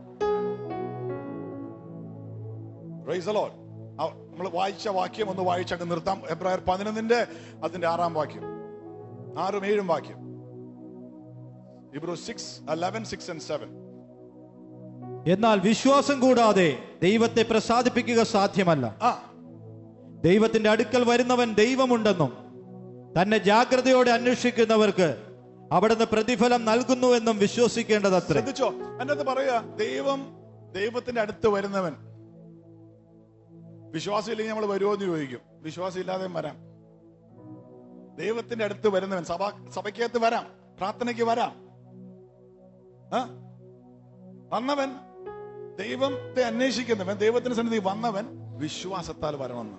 Praise the Lord. നമ്മൾ വായിച്ച വാക്യം ഒന്ന് വായിച്ചങ്ങ് നിർത്താം എബ്രായർ പതിനൊന്നിന്റെ അതിന്റെ ആറാം വാക്യം ആറും ഏഴും വാക്യം Hebrew six eleven six and seven എന്നാൽ വിശ്വാസം കൂടാതെ ദൈവത്തെ പ്രസാദിപ്പിക്കുക സാധ്യമല്ല ആ ദൈവത്തിന്റെ അടുക്കൽ വരുന്നവൻ ദൈവമുണ്ടെന്നും തന്നെ ജാഗ്രതയോടെ അന്വേഷിക്കുന്നവർക്ക് അവിടുന്ന് പ്രതിഫലം നൽകുന്നുവെന്നും വിശ്വസിക്കേണ്ടതത്രേ ശ്രദ്ധിച്ചോ എന്റെ അത് പറയുക ദൈവം ദൈവത്തിന്റെ അടുത്ത് വരുന്നവൻ വിശ്വാസം ഇല്ലെങ്കിൽ നമ്മൾ വരുമോ എന്ന് ചോദിക്കും വിശ്വാസം ഇല്ലാതെയും വരാം ദൈവത്തിന്റെ അടുത്ത് വരുന്നവൻ സഭ സഭയ്ക്കകത്ത് വരാം പ്രാർത്ഥനയ്ക്ക് വരാം ആ? വന്നവൻ ദൈവത്തെ അന്വേഷിക്കുന്നവൻ ദൈവത്തിന്റെ സന്നിധി വന്നവൻ വിശ്വാസത്താൽ വരണമെന്ന്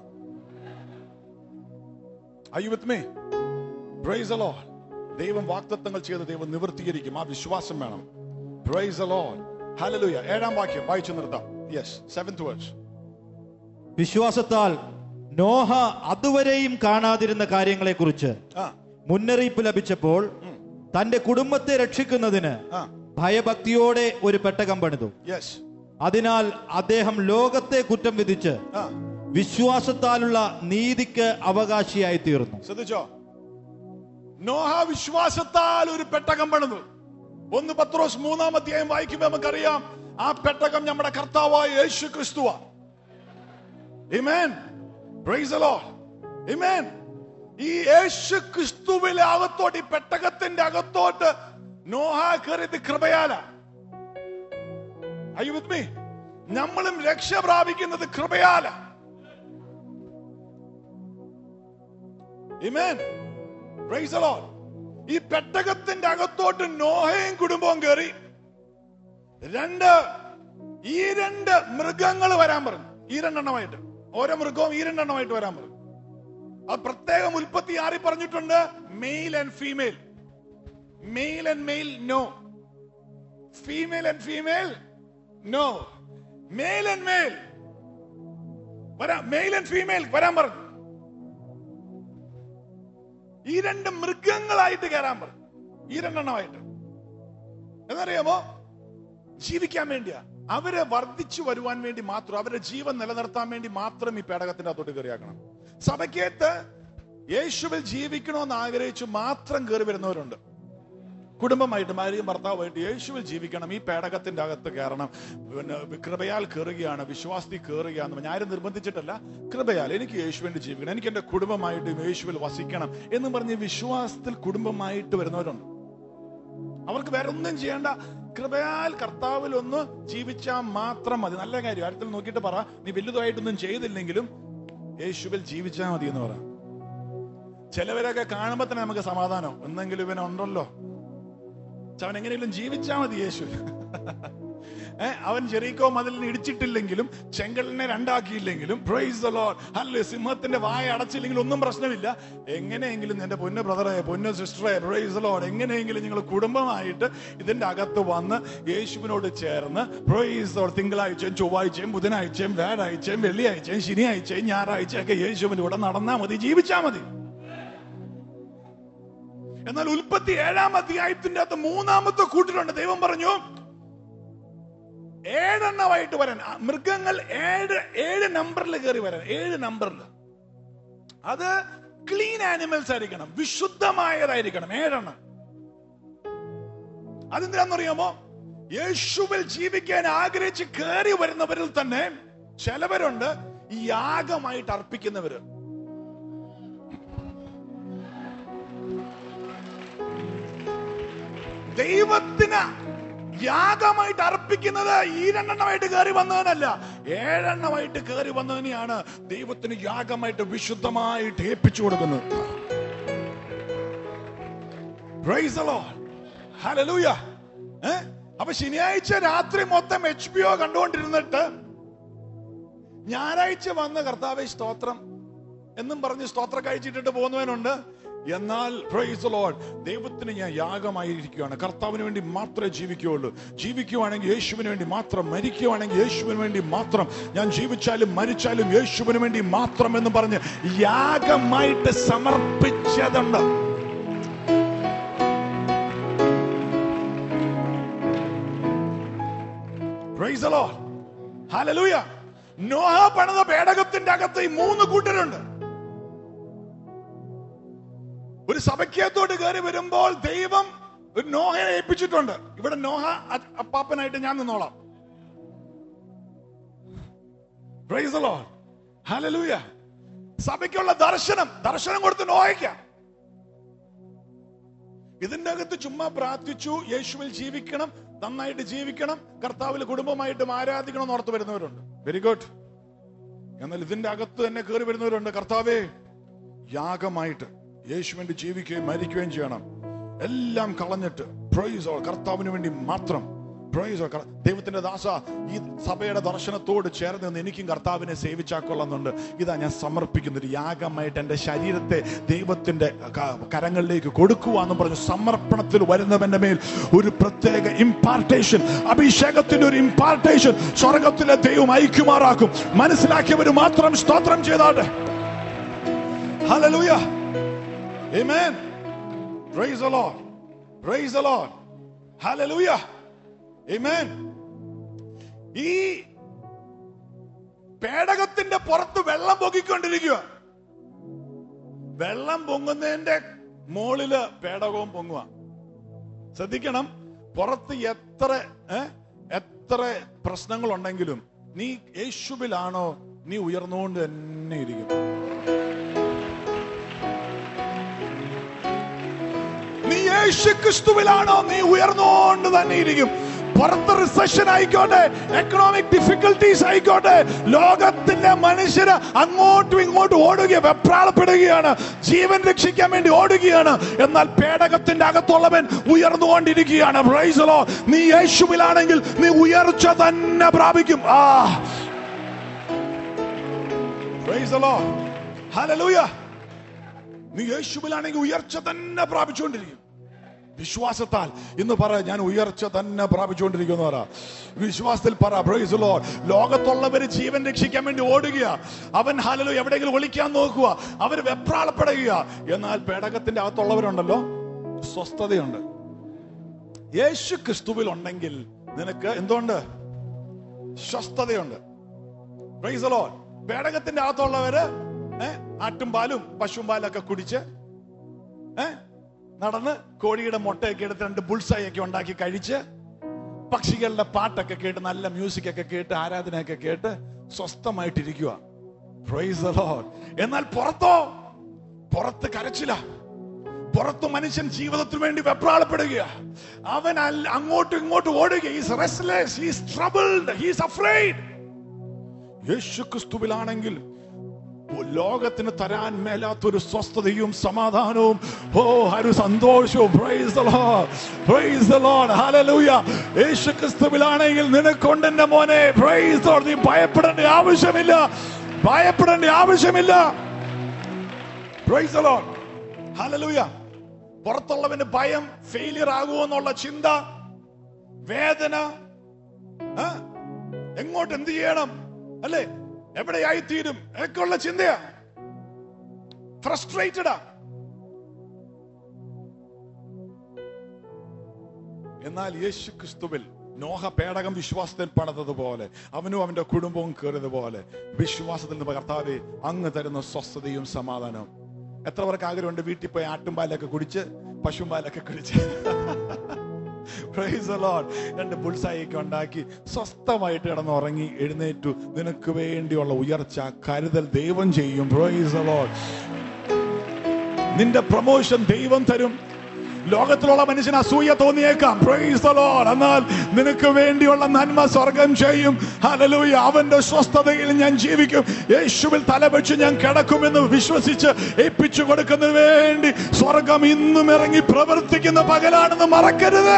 Are you with me? Praise the Lord. ദൈവം വാക്തത്വങ്ങൾ ചെയ്ത് ദൈവം നിവർത്തീകരിക്കും ആ വിശ്വാസം വേണം Praise the Lord. Hallelujah. ഏഴാം വാക്യം വായിച്ചു നിർത്താം യെസ് സെവൻത് വേർഡ്സ് വിശ്വാസത്താൽ നോഹ അതുവരെയും കാണാതിരുന്ന കാര്യങ്ങളെക്കുറിച്ച് ആ മുന്നറിയിപ്പ് ലഭിച്ചപ്പോൾ തന്റെ കുടുംബത്തെ രക്ഷിക്കുന്നതിന് ആ ഭയഭക്തിയോടെ ഒരു പെട്ടകം പണിതു യെസ് അതിനാൽ അദ്ദേഹം ലോകത്തെ കുറ്റം വിധിച്ച് ആ വിശ്വാസത്താലുള്ള നീതിക്ക് അവകാശിയായി തീർന്നു ശ്രദ്ധിച്ചോ നോഹ വിശ്വാസത്താൽ ഒരു പെട്ടകം പണിതു ഒന്ന് പത്രോസ് മൂന്നാം അധ്യായം വായിക്കുമ്പോൾ നമുക്കറിയാം ആ പെട്ടകം നമ്മുടെ കർത്താവായ യേശു ക്രിസ്തുവാ Amen. Praise the Lord. Amen. ഈ യേശു ക്രിസ്തുവിലെ അകത്തോട്ട് ഈ പെട്ടകത്തിന്റെ അകത്തോട്ട് നോഹ കയറിയത് കൃപയാല Are you with me? നമ്മളും രക്ഷ പ്രാപിക്കുന്നത് കൃപയാല Amen. Praise the Lord. ഈ പെട്ടകത്തിന്റെ അകത്തോട്ട് നോഹയും കുടുംബവും കയറി രണ്ട് ഈ രണ്ട് മൃഗങ്ങൾ വരാൻ പറഞ്ഞു ഈ രണ്ടെണ്ണമായിട്ട് ഓരോ മൃഗവും ഈ രണ്ടെണ്ണമായിട്ട് വരാൻ പറഞ്ഞു അത് പ്രത്യേകം ഉൽപ്പത്തി ആറി പറഞ്ഞിട്ടുണ്ട് male and female male and male no female and female no male and male വരാം മെയിൽ ആൻഡ് ഫീമെയിൽ വരാൻ പറഞ്ഞു ഈ രണ്ട് മൃഗങ്ങളായിട്ട് കയറാൻ പറഞ്ഞു ഈ രണ്ടെണ്ണമായിട്ട് എന്നറിയാമോ ജീവിക്കാൻ വേണ്ടിയാ അവരെ വർദ്ധിച്ചു വരുവാൻ വേണ്ടി മാത്രം അവരുടെ ജീവൻ നിലനിർത്താൻ വേണ്ടി മാത്രം ഈ പേടകത്തിന്റെ അകത്തോട്ട് കയറിയാക്കണം സഭയ്ക്കകത്ത് യേശുവിൽ ജീവിക്കണമെന്ന് ആഗ്രഹിച്ചു മാത്രം കയറി വരുന്നവരുണ്ട് കുടുംബമായിട്ട് ഭാര്യയും ഭർത്താവുമായിട്ട് യേശുവിൽ ജീവിക്കണം ഈ പേടകത്തിന്റെ അകത്ത് കയറണം പിന്നെ കൃപയാൽ കയറുകയാണ് വിശ്വാസത്തിൽ കയറുകയാന്ന് പറഞ്ഞ് ആരും നിർബന്ധിച്ചിട്ടല്ല കൃപയാൽ എനിക്ക് യേശുവിന്റെ ജീവിക്കണം എനിക്ക് എന്റെ കുടുംബമായിട്ട് യേശുവിൽ വസിക്കണം എന്ന് പറഞ്ഞ് വിശ്വാസത്തിൽ കുടുംബമായിട്ട് വരുന്നവരുണ്ട് അവർക്ക് വേറെ ഒന്നും ചെയ്യേണ്ട കൃപയാൽ കർത്താവിൽ ഒന്ന് ജീവിച്ചാൽ മാത്രം മതി നല്ല കാര്യം ആരത്തിൽ നോക്കിയിട്ട് പറ നീ വലുതായിട്ടൊന്നും ചെയ്തില്ലെങ്കിലും യേശുവിൽ ജീവിച്ചാൽ മതി എന്ന് പറ ചിലവരൊക്കെ കാണുമ്പോ തന്നെ നമുക്ക് സമാധാനം എന്തെങ്കിലും ഇവനുണ്ടല്ലോ പക്ഷെ അവൻ എങ്ങനെയെങ്കിലും ജീവിച്ചാൽ മതി യേശു ഏ, അവൻ ജെറീക്കോ മതിലിന് ഇടിച്ചിട്ടില്ലെങ്കിലും ചെങ്കലിനെ രണ്ടാക്കിയില്ലെങ്കിലും പ്രൈസ് the Lord. ഹല്ലേലൂയ. സിംഹത്തിന്റെ വായ അടച്ചില്ലെങ്കിലും ഒന്നും പ്രശ്നമില്ല എങ്ങനെയെങ്കിലും എന്റെ പൊന്നു ബ്രദറെ പൊന്നു സിസ്റ്ററെ പ്രൈസ് ലോഡ് എങ്ങനെയെങ്കിലും നിങ്ങൾ കുടുംബമായിട്ട് ഇതിന്റെ അകത്ത് വന്ന് യേശുവിനോട് ചേർന്ന് പ്രൈസ് Lord. തിങ്കളാഴ്ചയും ചൊവ്വാഴ്ചയും ബുധനാഴ്ചയും വ്യാഴാഴ്ചയും വെള്ളിയാഴ്ചയും ശനിയാഴ്ചയും ഞായറാഴ്ചയൊക്കെ യേശുവിന്റെ കൂടെ നടന്നാ മതി ജീവിച്ചാ മതി എന്നാൽ ഉൽപ്പത്തി ഏഴാം അധ്യായത്തിന്റെ അകത്ത് മൂന്നാമത്തെ കൂട്ടിലുണ്ട് ദൈവം പറഞ്ഞു ഏഴെണ്ണമായിട്ട് വരാൻ ആ മൃഗങ്ങൾ ഏഴ് ഏഴ് നമ്പറിൽ കയറി വരാൻ ഏഴ് നമ്പറിൽ അത് ക്ലീൻ ആനിമൽസ് ആയിരിക്കണം വിശുദ്ധമായതായിരിക്കണം ഏഴെണ്ണം അതെന്തിനാണെന്നറിയാമോ യേശുവിൽ ജീവിക്കാൻ ആഗ്രഹിച്ച് കയറി വരുന്നവരിൽ തന്നെ ചിലവരുണ്ട് ഈ യാഗമായിട്ട് അർപ്പിക്കുന്നവര് ദൈവത്തിന് യാഗമായിട്ട് അർപ്പിക്കുന്നത് ഈ രണ്ടെണ്ണമായിട്ട് കയറി വന്നവനല്ല ഏഴെണ്ണമായിട്ട് കയറി വന്നതിനെയാണ് ദൈവത്തിന് യാഗമായിട്ട് വിശുദ്ധമായിട്ട് ഏൽപ്പിച്ചു കൊടുക്കുന്നത് Praise the Lord. Hallelujah. ഏ? അപ്പൊ ശനിയാഴ്ച രാത്രി മൊത്തം എച്ച് പി ഒ കണ്ടുകൊണ്ടിരുന്നിട്ട് ഞായറാഴ്ച വന്ന് കർത്താവെ സ്തോത്രം എന്നും പറഞ്ഞ് സ്തോത്ര കഴിച്ചിട്ടിട്ട് പോകുന്നവനുണ്ട് എന്നാൽ പ്രൈസ് ലോഡ് ദൈവത്തിന് ഞാൻ യാഗമായിരിക്കുകയാണ് കർത്താവിന് വേണ്ടി മാത്രമേ ജീവിക്കുകയുള്ളൂ ജീവിക്കുവാണെങ്കിൽ യേശുവിന് വേണ്ടി മാത്രം മരിക്കുവാണെങ്കിൽ യേശുവിന് വേണ്ടി മാത്രം ഞാൻ ജീവിച്ചാലും മരിച്ചാലും യേശുവിന് വേണ്ടി മാത്രം എന്ന് പറഞ്ഞ് യാഗമായിട്ട് സമർപ്പിച്ചതുണ്ട് Praise the Lord. Hallelujah. Noah പണിത പേടകത്തിന്റെ അകത്ത് ഈ മൂന്ന് കൂട്ടരുണ്ട് ഒരു സഭയ്ക്കകത്തോട്ട് കയറി വരുമ്പോൾ ദൈവം ഒരു നോഹയെ ഏൽപ്പിച്ചിട്ടുണ്ട് ഇവിടെ നോഹ അ- അപ്പാപ്പനായിട്ട് ഞാൻ നിന്നോളാം Praise the Lord. Hallelujah. സഭയ്ക്കുള്ള ദർശനം ദർശനം കൊടുത്ത് നോഹയ്ക്കാം ഇതിന്റെ അകത്ത് ചുമ്മാ പ്രാർത്ഥിച്ചു യേശുവിൽ ജീവിക്കണം നന്നായിട്ട് ജീവിക്കണം കർത്താവിൽ കുടുംബമായിട്ടും ആരാധിക്കണം എന്ന് ഓർത്ത് വരുന്നവരുണ്ട് വെരി ഗുഡ് എന്നാൽ ഇതിന്റെ അകത്ത് തന്നെ കയറി വരുന്നവരുണ്ട് കർത്താവേ യാഗമായിട്ട് യേശുവിന്റെ ജീവിക്കുകയും മരിക്കുകയും ചെയ്യണം എല്ലാം കളഞ്ഞിട്ട് പ്രൈസോ കർത്താവിന് വേണ്ടി മാത്രം പ്രൈസോ ദൈവത്തിന്റെ ദാസ ഈ സഭയുടെ ദർശനത്തോട് ചേർന്ന് നിന്ന് എനിക്കും കർത്താവിനെ സേവിച്ചാക്കൊള്ളുന്നുണ്ട് ഇതാ ഞാൻ സമർപ്പിക്കുന്ന ഒരു യാഗമായിട്ട് എന്റെ ശരീരത്തെ ദൈവത്തിന്റെ ക- കരങ്ങളിലേക്ക് കൊടുക്കുവാന്ന് പറഞ്ഞു സമർപ്പണത്തിൽ വരുന്നവന്റെ മേൽ ഒരു പ്രത്യേക ഇമ്പാർട്ടേഷൻ അഭിഷേകത്തിന്റെ ഒരു ഇമ്പാർട്ടേഷൻ സ്വർഗത്തിലെ ദൈവം ഐക്യമാറാക്കും മനസ്സിലാക്കിയവർ മാത്രം സ്തോത്രം ചെയ്താട്ടെ Hallelujah. Amen. Praise the Lord. Praise the Lord. Hallelujah. Amen. ഈ പേടകത്തിന്റെ പുറത്ത് വെള്ളം പൊങ്ങിക്കൊണ്ടിരിക്കുക വെള്ളം പൊങ്ങുന്നതിന്റെ മുകളില് പേടകവും പൊങ്ങുക ശ്രദ്ധിക്കണം പുറത്ത് എത്ര ഏ, എത്ര പ്രശ്നങ്ങളുണ്ടെങ്കിലും നീ യേശുവിലാണോ നീ ഉയർന്നുകൊണ്ട് തന്നെ ഇരിക്കും നീ യേശു ക്രിസ്തുവിലാണോ നീ ഉയർന്നുകൊണ്ട് തന്നെ ഇരിക്കും പുറത്ത് റിസഷൻ ആയിക്കോട്ടെ എക്കണോമിക് ഡിഫിക്കൽട്ടീസ് ആയിക്കോട്ടെ ലോകത്തിന്റെ മനുഷ്യര് അങ്ങോട്ടും ഇങ്ങോട്ടും ഓടുക വെപ്രാളപ്പെടുകയാണ് ജീവൻ രക്ഷിക്കാൻ വേണ്ടി ഓടുകയാണ് എന്നാൽ പേടകത്തിന്റെ അകത്തുള്ളവൻ ഉയർന്നുകൊണ്ടിരിക്കുകയാണ് Praise the Lord. നീ യേശുവിലാണെങ്കിൽ നീ ഉയർച്ച തന്നെ പ്രാപിക്കും ആ Praise the Lord. Hallelujah. നീ യേശുവിലാണെങ്കിൽ ഉയർച്ച തന്നെ പ്രാപിച്ചുകൊണ്ടിരിക്കും വിശ്വാസത്താൽ ഇന്ന് പറ ഞാൻ ഉയർച്ച തന്നെ പ്രാപിച്ചുകൊണ്ടിരിക്കുന്നു പറ വിശ്വാസത്തിൽ പറ പ്രൈസ് ലോർഡ് ലോകത്തുള്ളവര് ജീവൻ രക്ഷിക്കാൻ വേണ്ടി ഓടുക അവൻ ഹാലലോ എവിടെയെങ്കിലും ഒളിക്കാൻ നോക്കുക അവർ വെപ്രാളപ്പെടുക എന്നാൽ പേടകത്തിന്റെ അകത്തുള്ളവരുണ്ടല്ലോ സ്വസ്ഥതയുണ്ട് യേശു ക്രിസ്തുവിൽ ഉണ്ടെങ്കിൽ നിനക്ക് എന്തുകൊണ്ട് സ്വസ്ഥതയുണ്ട് പ്രൈസ് ലോർഡ് പേടകത്തിന്റെ അകത്തുള്ളവര് ഏഹ് ആട്ടും പാലും പശുവും പാലും ഒക്കെ കുടിച്ച് ഏഹ് നടന്ന് കോഴിയുടെ മുട്ടയൊക്കെ എടുത്ത് രണ്ട് ബുൾസായി ഒക്കെ ഉണ്ടാക്കി കഴിച്ച് പക്ഷികളുടെ പാട്ടൊക്കെ കേട്ട് നല്ല മ്യൂസിക് ഒക്കെ കേട്ട് ആരാധനയൊക്കെ കേട്ട് സ്വസ്ഥമായിട്ടിരിക്കുക Praise the Lord. എന്നാൽ പുറത്തോ പുറത്ത് കരച്ചില പുറത്ത് മനുഷ്യൻ ജീവിതത്തിന് വേണ്ടി വെപ്രാളപ്പെടുക അവൻ അല്ല- അങ്ങോട്ടും ഇങ്ങോട്ടും ഓടുക is restless he's troubled he's afraid യേശു ക്രിസ്തുവിലാണെങ്കിൽ ലോകത്തിന് തരാൻ മേലാത്തൊരു സ്വസ്ഥതയും സമാധാനവും ഓ ഒരു സന്തോഷവും praise the Lord praise the Lord hallelujah യേശു ക്രിസ്തുവിലാണെങ്കിൽ നിനക്കൊണ്ട് എന്റെ മോനെ പ്രൈസ് ദ ലോർഡ് നീ ഭയപ്പെടേണ്ട ആവശ്യമില്ല ഭയപ്പെടേണ്ട ആവശ്യമില്ല പ്രൈസ് ദ ലോർഡ് ഹല്ലേലൂയ പുറത്തുള്ളവന് ഭയം ഫെയിലിയർ ആകുമെന്നുള്ള ചിന്ത വേദന ആ? എങ്ങോട്ട് എന്ത് ചെയ്യണം അല്ലേ എവിടെയായി തീരും ഒക്കെയുള്ള ചിന്തയാ ഫ്രസ്ട്രേറ്റഡാ എന്നാൽ യേശു ക്രിസ്തുവിൽ നോഹ പേടകം വിശ്വാസത്തിൽ പണിതതുപോലെ അവനും അവന്റെ കുടുംബവും കയറിയതുപോലെ വിശ്വാസത്തിൽ നിന്ന് കർത്താവെ അങ്ങ് തരുന്ന സ്വസ്ഥതയും സമാധാനവും എത്ര പേർക്ക് ആഗ്രഹമുണ്ട് വീട്ടിൽ പോയി ആട്ടുംപാലൊക്കെ കുടിച്ച് പശുമ്പാലൊക്കെ കുടിച്ച് Praise the Lord. രണ്ട് ബുൾസായൊക്കെ ഉണ്ടാക്കി സ്വസ്ഥമായിട്ട് കിടന്നുറങ്ങി എഴുന്നേറ്റു നിനക്ക് വേണ്ടിയുള്ള ഉയർച്ച കരുതൽ ദൈവം ചെയ്യും Praise the Lord. നിന്റെ പ്രൊമോഷൻ ദൈവം തരും ലോകത്തിലുള്ള മനുഷ്യന് അസൂയ തോന്നിയേക്കാം Praise the Lord. എന്നാൽ നിനക്ക് വേണ്ടിയുള്ള നന്മ സ്വർഗം ചെയ്യും ഹല്ലേലൂയ അവന്റെ സ്വസ്ഥതയിൽ ഞാൻ ജീവിക്കും യേശുവിൽ തലവെച്ച് ഞാൻ കിടക്കുമെന്ന് വിശ്വസിച്ച് ഏൽപ്പിച്ചു കൊടുക്കുന്നതിന് വേണ്ടി സ്വർഗം ഇന്നും ഇറങ്ങി പ്രവർത്തിക്കുന്ന പകലാണെന്ന് മറക്കരുതേ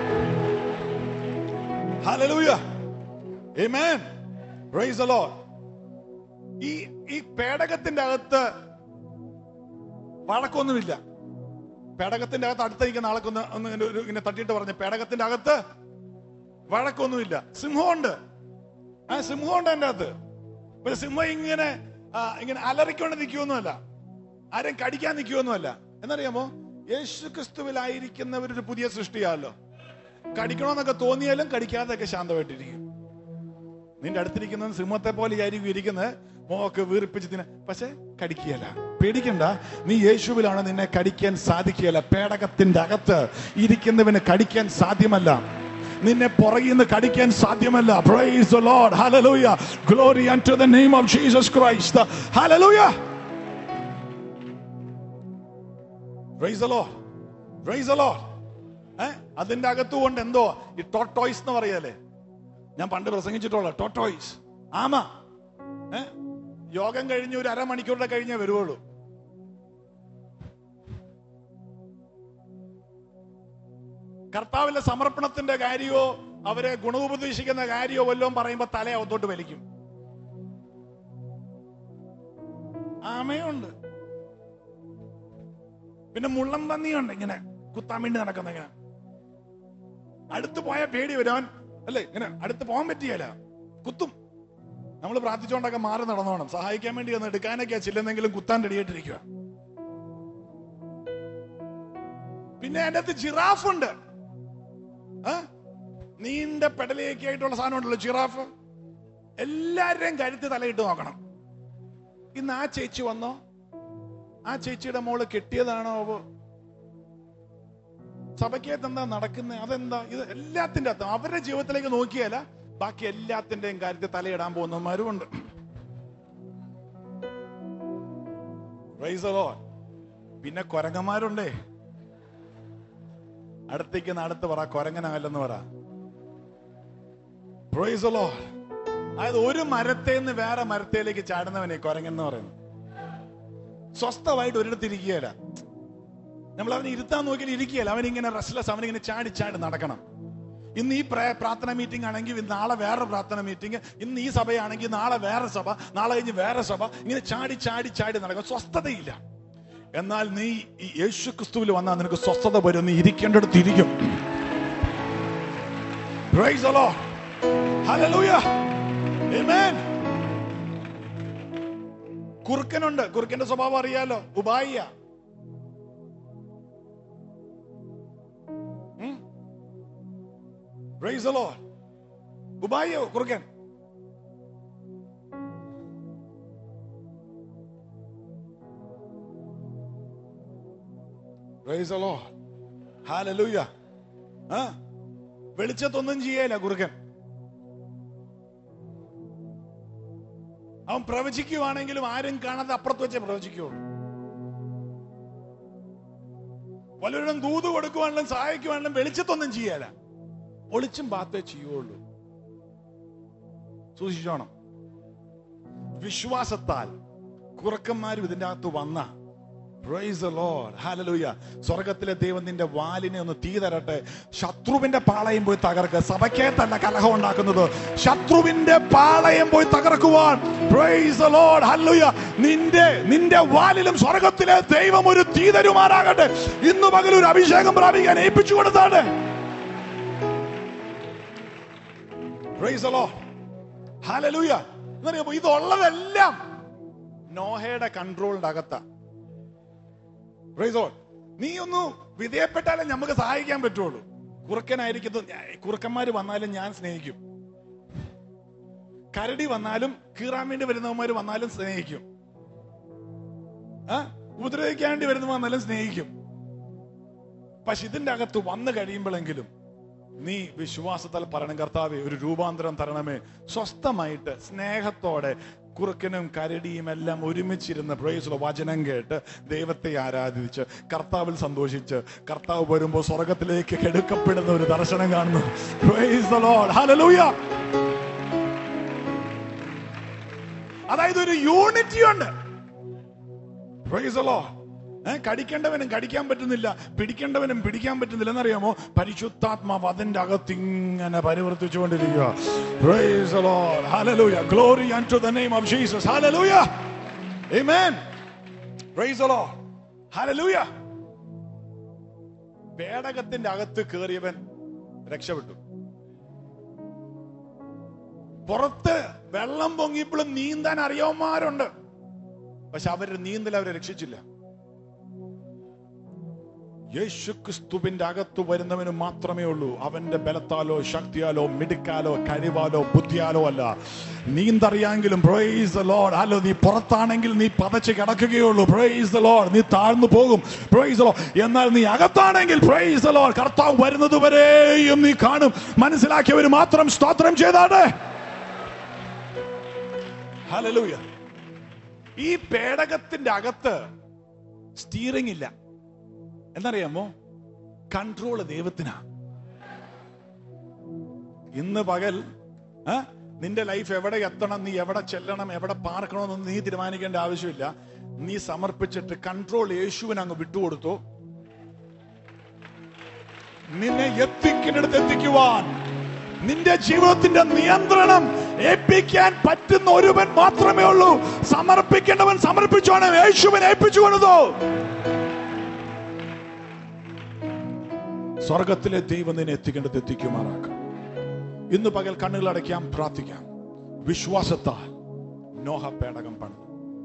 hallelujah amen praise the Lord ഈ ഈ പേടകത്തിന്റെ അകത്ത് വഴക്കൊന്നുമില്ല പേടകത്തിന്റെ അകത്ത് അടുത്ത് നിൽക്കുന്ന ആളൊക്കെ ഒന്ന് ഒന്ന് ഇങ്ങനെ ഒരു ഇങ്ങനെ തട്ടിയിട്ട് പറഞ്ഞു പേടകത്തിന്റെ അകത്ത് വഴക്കൊന്നുമില്ല സിംഹമുണ്ട് ആ സിംഹമുണ്ട് അതിന്റെ അകത്ത് പക്ഷെ സിംഹം ഇങ്ങനെ ആ, ഇങ്ങനെ അലറിക്കൊണ്ട് നിൽക്കുമൊന്നുമല്ല ആരെയും കടിക്കാൻ നിൽക്കുമൊന്നുമല്ല എന്നറിയാമോ യേശു ക്രിസ്തുവിലായിരിക്കുന്നവരൊരു പുതിയ സൃഷ്ടിയാണല്ലോ കടിക്കണമെന്നൊക്കെ തോന്നിയാലും കടിക്കാതെയൊക്കെ ശാന്തമായിട്ടിരിക്കും നിന്റെ അടുത്തിരിക്കുന്നത് സിംഹത്തെ പോലെ ആയിരിക്കും ഇരിക്കുന്നത് മോക്ക് വീർപ്പിച്ച് തിന്നെ പക്ഷെ കടിക്കുകയല്ല പേടിക്കണ്ട നീ യേശുവിലാണ് നിന്നെ കടിക്കാൻ സാധിക്കുകയല്ല പേടകത്തിന്റെ അകത്ത് ഇരിക്കുന്നവന് കടിക്കാൻ സാധ്യമല്ല നിന്നെ പുറകിൽ നിന്ന് കടിക്കാൻ സാധ്യമല്ല praise the Lord hallelujah glory unto the name of Jesus Christ hallelujah praise the Lord praise the Lord ഏ അതിന്റെ അകത്തുകൊണ്ട് എന്തോ ഈ ടോട്ടോയ്സ് എന്ന് പറയല്ലേ ഞാൻ പണ്ട് പ്രസംഗിച്ചിട്ടുള്ള ടോട്ടോയ്സ് ആമ ഏ യോഗം കഴിഞ്ഞ് ഒരു അരമണിക്കൂറുടെ കഴിഞ്ഞേ വരുവുള്ളൂ കർത്താവിന്റെ സമർപ്പണത്തിന്റെ കാര്യമോ അവരെ ഗുണോപദേശിക്കുന്ന കാര്യമോ വല്ലതും പറയുമ്പോ തല ഒത്തോട്ട് വലിക്കും ആമയുണ്ട് പിന്നെ മുള്ളം പന്നിയുണ്ട് ഇങ്ങനെ കുത്താൻ വേണ്ടി നടക്കുന്ന ഇങ്ങനെ അടുത്ത് പോയ പേടി വരുവാൻ അല്ലേ ഇങ്ങനെ അടുത്ത് പോകാൻ പറ്റിയല്ല കുത്തും നമ്മൾ പ്രാർത്ഥിച്ചുകൊണ്ടൊക്കെ മാറി നടന്നോണം സഹായിക്കാൻ വേണ്ടി ഒന്ന് എടുക്കാനൊക്കെ ചെല്ലുന്നെങ്കിലും കുത്താൻ റെഡിയായിട്ടിരിക്കുക പിന്നെ അതിന്റെ അകത്ത് ജിറാഫ് ഉണ്ട് ആ? നീണ്ട പെടലേക്ക് ആയിട്ടുള്ള സാധനം ഉണ്ടല്ലോ ജിറാഫ് എല്ലാവരുടെയും കഴുത്ത് തലയിട്ട് നോക്കണം ഇന്ന് ആ ചേച്ചി വന്നോ ആ ചേച്ചിയുടെ മോള് കെട്ടിയതാണോ അവ സഭയ്ക്കകത്ത് എന്താ നടക്കുന്നത് അതെന്താ ഇത് എല്ലാത്തിന്റെ അകത്തും അവരുടെ ജീവിതത്തിലേക്ക് നോക്കിയാല ബാക്കി എല്ലാത്തിന്റെയും കാര്യത്തിൽ തലയിടാൻ പോകുന്നവന്മാരും ഉണ്ട് Praise the Lord. പിന്നെ കൊരങ്ങന്മാരുണ്ടേ അടുത്തേക്ക് അടുത്ത് പറ കൊരങ്ങനല്ലെന്ന് പറ Praise the Lord. അതായത് ഒരു മരത്തേന്ന് വേറെ മരത്തേലേക്ക് ചാടുന്നവനെ കൊരങ്ങൻ എന്ന് പറയുന്നത് സ്വസ്ഥമായിട്ട് ഒരിടത്ത് ഇരിക്കുകയല്ല നമ്മൾ അവനെ ഇരുത്താൻ നോക്കിയാൽ ഇരിക്കുകയല്ല അവനിങ്ങനെ റെസ്റ്റ്ലെസ് അവനിങ്ങനെ ചാടി ചാടി നടക്കണം ഇന്ന് ഈ പ്രാ- പ്രാർത്ഥന മീറ്റിംഗ് ആണെങ്കിൽ ഇന്ന് നാളെ വേറെ പ്രാർത്ഥന മീറ്റിംഗ് ഇന്ന് ഈ സഭയാണെങ്കിൽ നാളെ വേറെ സഭ നാളെ കഴിഞ്ഞ് വേറെ സഭ ഇങ്ങനെ ചാടി ചാടി ചാടി നടക്കും സ്വസ്ഥതയില്ല എന്നാൽ നീ ഈ യേശു ക്രിസ്തുവിൽ വന്നാൽ നിനക്ക് സ്വസ്ഥത വരും നീ ഇരിക്കേണ്ടടുത്ത് ഇരിക്കും Praise the Lord. Hallelujah. Amen. കുറുക്കനുണ്ട് കുറുക്കന്റെ സ്വഭാവം അറിയാലോ ഉപായിയ Praise the Lord. ഉപായിയോ കുറുക്കൻ Praise the Lord. Hallelujah. ആ വെളിച്ചത്തൊന്നും ചെയ്യല കുറുക്കൻ അവൻ പ്രവചിക്കുവാണെങ്കിലും ആരും കാണാതെ അപ്പുറത്ത് വെച്ചേ പ്രവചിക്കുള്ളൂ പലരും ദൂത് കൊടുക്കുവാണെങ്കിലും സഹായിക്കുവാണെങ്കിലും വെളിച്ചത്തൊന്നും ചെയ്യല ഒളിച്ചും പാത്തേ ചെയ്യുള്ളൂ സൂക്ഷിച്ചോണം വിശ്വാസത്താൽ കുറുക്കന്മാരും ഇതിന്റെ അകത്ത് വന്ന Praise the Lord. Hallelujah. സ്വർഗത്തിലെ ദൈവം നിന്റെ വാലിനെ ഒന്ന് തീ തരട്ടെ ശത്രുവിന്റെ പാളയം പോയി തകർക്ക് സഭയ്ക്കകത്തല്ല കലഹം ഉണ്ടാക്കുന്നത് ശത്രുവിന്റെ പാളയം പോയി തകർക്കുവാൻ Praise the Lord. Hallelujah. നിന്റെ നിന്റെ വാലിലും സ്വർഗത്തിലെ ദൈവം ഒരു തീ തരുമാറാകട്ടെ ഇന്ന് പകൽ ഒരു അഭിഷേകം പ്രാപിക്കാൻ ഏൽപ്പിച്ചു കൊടുത്താണ് Praise the Lord. Hallelujah. എന്നറിയാമോ ഇതുള്ളതെല്ലാം നോഹയുടെ കൺട്രോളിന്റെ അകത്താ Praise the Lord. നീ ഒന്ന് വിധേയപ്പെട്ടാലേ നമുക്ക് സഹായിക്കാൻ പറ്റുള്ളൂ കുറുക്കനായിരിക്കുന്നത് ഞാൻ- കുറുക്കന്മാര് വന്നാലും ഞാൻ സ്നേഹിക്കും കരടി വന്നാലും കീറാൻ വേണ്ടി വരുന്നവന്മാര് വന്നാലും സ്നേഹിക്കും ആ ഉപദ്രവിക്കാൻ വേണ്ടി വരുന്നവർ വന്നാലും സ്നേഹിക്കും പക്ഷെ ഇതിന്റെ അകത്ത് വന്നു കഴിയുമ്പോഴെങ്കിലും നീ വിശ്വാസത്താൽ പറയണം കർത്താവെ ഒരു രൂപാന്തരം തരണമേ സ്വസ്ഥമായിട്ട് സ്നേഹത്തോടെ കുറുക്കനും കരടിയും എല്ലാം ഒരുമിച്ചിരുന്ന് പ്രേസുള്ള വചനം കേട്ട് ദൈവത്തെ ആരാധിച്ച് കർത്താവിൽ സന്തോഷിച്ച് കർത്താവ് വരുമ്പോൾ സ്വർഗത്തിലേക്ക് കെടുക്കപ്പെടുന്ന ഒരു ദർശനം കാണുന്നു Praise the Lord. Hallelujah. അതായത് ഒരു യൂണിറ്റി ഉണ്ട് Praise the Lord. ഏ, കടിക്കേണ്ടവനും കടിക്കാൻ പറ്റുന്നില്ല പിടിക്കേണ്ടവനും പിടിക്കാൻ പറ്റുന്നില്ല എന്നറിയാമോ പരിശുദ്ധാത്മാവ് അതിന്റെ അകത്ത് ഇങ്ങനെ പരിവർത്തിച്ചുകൊണ്ടിരിക്കുക Praise the Lord. Hallelujah. Glory unto the name of Jesus. Hallelujah. Amen. Praise the Lord. Hallelujah. പേടകത്തിന്റെ അകത്ത് കയറിയവൻ രക്ഷപ്പെട്ടു പുറത്ത് വെള്ളം പൊങ്ങിയപ്പോഴും നീന്താൻ അറിയാവുന്നവരുണ്ട് പക്ഷെ അവരുടെ നീന്തൽ അവരെ രക്ഷിച്ചില്ല യേശു ക്രിസ്തുവിന്റെ അകത്ത് വരുന്നവന് മാത്രമേ ഉള്ളൂ അവന്റെ ബലത്താലോ ശക്തിയാലോ മിടുക്കാലോ കഴിവാലോ ബുദ്ധിയാലോ അല്ല നീന്തറിയാമെങ്കിലും പ്രൈസ് ദ ലോർഡ് അല്ലോ നീ പുറത്താണെങ്കിൽ നീ പതച്ച് കിടക്കുകയുള്ളൂ പ്രൈസ് ദ ലോർഡ് നീ താഴ്ന്നു പോകും പ്രൈസ് ലോർഡ് എന്നാൽ നീ അകത്താണെങ്കിൽ പ്രൈസ് ദ ലോർഡ് കർത്താവ് വരുന്നത് വരെയും നീ കാണും മനസ്സിലാക്കിയവർ മാത്രം സ്തോത്രം ചെയ്താട്ടെ ഹല്ലേലൂയ ഈ പേടകത്തിന്റെ അകത്ത് സ്റ്റീറിംഗ് ഇല്ല എന്നറിയാമോ കൺട്രോൾ ദൈവത്തിനാ ഇന്ന് പകൽ ആ, നിന്റെ ലൈഫ് എവിടെ എത്തണം നീ എവിടെ ചെല്ലണം എവിടെ പാർക്കണമെന്നൊന്നും നീ തീരുമാനിക്കേണ്ട ആവശ്യമില്ല നീ സമർപ്പിച്ചിട്ട് കൺട്രോൾ യേശുവിന് അങ്ങ് വിട്ടുകൊടുത്തു നിന്നെ എത്തിക്കുന്നിടത്ത് എത്തിക്കുവാൻ നിന്റെ ജീവിതത്തിന്റെ നിയന്ത്രണം ഏൽപ്പിക്കാൻ പറ്റുന്ന ഒരുവൻ മാത്രമേ ഉള്ളൂ സമർപ്പിക്കേണ്ടവൻ സമർപ്പിച്ചോണം യേശുവിനെ ഏൽപ്പിച്ചു കൊടുത്തു സ്വർഗത്തിലെ ദൈവം നിന്നെ എത്തിക്കേണ്ടത് എത്തിക്കുമാറാക്കാം ഇന്ന് പകൽ കണ്ണുകൾ അടയ്ക്കാം പ്രാർത്ഥിക്കാം വിശ്വാസത്താൽ നോഹ പേടകം പണിതു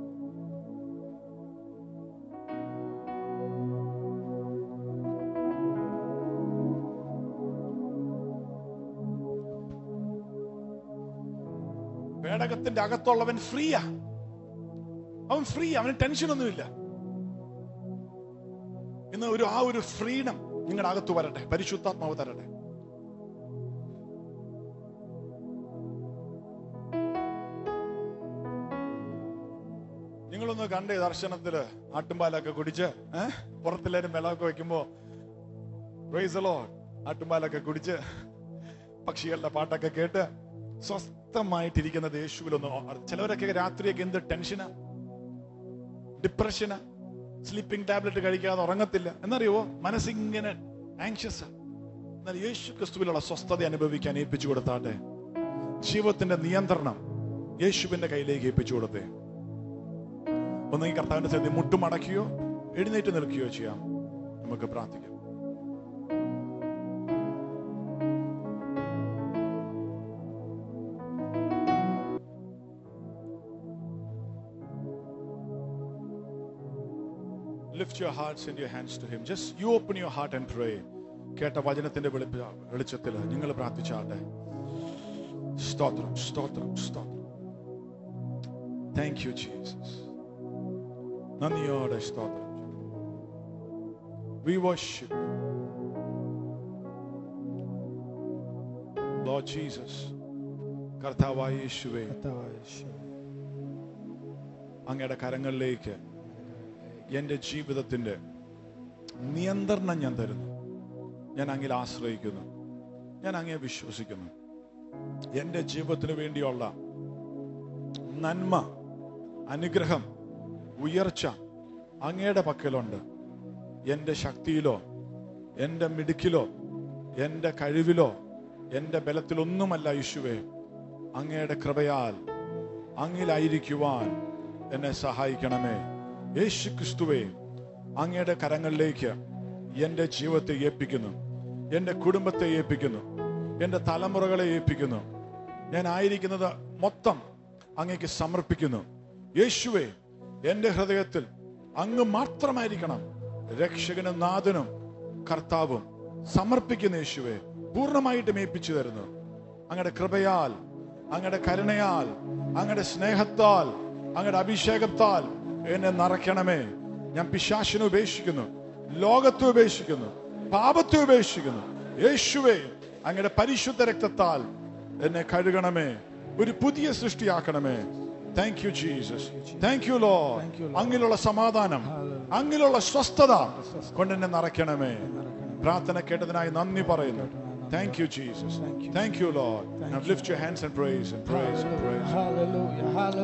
പേടകത്തിന്റെ അകത്തുള്ളവൻ ഫ്രീയാ അവൻ ഫ്രീ അവന് ടെൻഷൻ ഒന്നുമില്ല ഇന്ന് ഒരു ആ ഒരു ഫ്രീഡം നിങ്ങളുടെ അകത്ത് വരട്ടെ പരിശുദ്ധാത്മാവ് തരട്ടെ നിങ്ങളൊന്ന് കണ്ടേ ദർശനത്തില് ആട്ടുംപാലൊക്കെ കുടിച്ച് ഏഹ് പുറത്തെല്ലാരും വെള്ളമൊക്കെ വെക്കുമ്പോ പ്രൈസ് the Lord. ആട്ടുംപാലൊക്കെ കുടിച്ച് പക്ഷികളുടെ പാട്ടൊക്കെ കേട്ട് സ്വസ്ഥമായിട്ടിരിക്കുന്ന യേശുവിലൊന്ന് ചിലവരൊക്കെ രാത്രിയൊക്കെ എന്ത് ടെൻഷനാ ഡിപ്രഷനാ സ്ലീപ്പിംഗ് ടാബ്ലറ്റ് കഴിക്കാതെ ഉറങ്ങത്തില്ല എന്നറിയോ മനസ്സിങ്ങനെ ആങ്ഷ്യസ് എന്നാൽ യേശു ക്രിസ്തുവിലുള്ള സ്വസ്ഥത അനുഭവിക്കാൻ ഏൽപ്പിച്ചു കൊടുത്താട്ടെ ജീവിതത്തിന്റെ നിയന്ത്രണം യേശുവിന്റെ കയ്യിലേക്ക് ഏൽപ്പിച്ചു കൊടുത്തേ ഒന്നെങ്കിൽ കർത്താവിന്റെ സന്നിധി മുട്ടുമടക്കുകയോ എഴുന്നേറ്റ് നിൽക്കുകയോ ചെയ്യാം നമുക്ക് പ്രാർത്ഥിക്കാം Lift your hearts and your hands to Him. Just you open your heart and pray. കേട്ട വചനത്തിന്റെ വെളിപ്പ വെളിച്ചത്തിൽ നിങ്ങൾ പ്രാർത്ഥിച്ചാട്ടെ സ്തോത്രം സ്തോത്രം സ്തോത്രം താങ്ക് യു ജീസസ് നന്ദിയോടെ സ്തോത്രം We worship you. Lord Jesus, കർത്താവായ യേശുവേ അങ്ങയുടെ കരങ്ങളിലേക്ക് എൻ്റെ ജീവിതത്തിന്റെ നിയന്ത്രണം ഞാൻ തരുന്നു ഞാൻ അങ്ങിൽ ആശ്രയിക്കുന്നു ഞാൻ അങ്ങേ വിശ്വസിക്കുന്നു എൻ്റെ ജീവിതത്തിന് വേണ്ടിയുള്ള നന്മ അനുഗ്രഹം ഉയർച്ച അങ്ങയുടെ പക്കലുണ്ട് എൻ്റെ ശക്തിയിലോ എൻ്റെ മിടുക്കിലോ എൻ്റെ കഴിവിലോ എൻ്റെ ബലത്തിലൊന്നുമല്ല യേശുവേ അങ്ങയുടെ കൃപയാൽ അങ്ങിലായിരിക്കുവാൻ എന്നെ സഹായിക്കണമേ യേശു ക്രിസ്തുവേ അങ്ങയുടെ കരങ്ങളിലേക്ക് എൻ്റെ ജീവിതത്തെ ഏൽപ്പിക്കുന്നു എൻ്റെ കുടുംബത്തെ ഏൽപ്പിക്കുന്നു എൻ്റെ തലമുറകളെ ഏൽപ്പിക്കുന്നു ഞാൻ ആയിരിക്കുന്നത് മൊത്തം അങ്ങേക്ക് സമർപ്പിക്കുന്നു യേശുവേ എൻ്റെ ഹൃദയത്തിൽ അങ്ങ് മാത്രമായിരിക്കണം രക്ഷകനും നാഥനും കർത്താവും സമർപ്പിക്കുന്ന യേശുവെ പൂർണ്ണമായിട്ടും ഏൽപ്പിച്ചു തരുന്നു അങ്ങയുടെ കൃപയാൽ അങ്ങയുടെ കരുണയാൽ അങ്ങയുടെ സ്നേഹത്താൽ അങ്ങയുടെ അഭിഷേകത്താൽ എന്നെ നിറയ്ക്കണമേ ഞാൻ പിശാശിനെ ഉപേക്ഷിക്കുന്നു ലോകത്തെ ഉപേക്ഷിക്കുന്നു പാപത്തെ ഉപേക്ഷിക്കുന്നു യേശുവേ അങ്ങയുടെ പരിശുദ്ധ രക്തത്താൽ എന്നെ കഴുകണമേ ഒരു പുതിയ സൃഷ്ടിയാക്കണമേ thank you Jesus thank you Lord അങ്ങിലുള്ള സമാധാനം അങ്ങിലുള്ള സ്വസ്ഥത കൊണ്ട് എന്നെ നിറയ്ക്കണമേ പ്രാർത്ഥന കേട്ടതിനായി നന്ദി പറയുന്നു thank you Jesus thank you Lord lift your hands and praise and praise and praise Hallelujah. Hallelujah.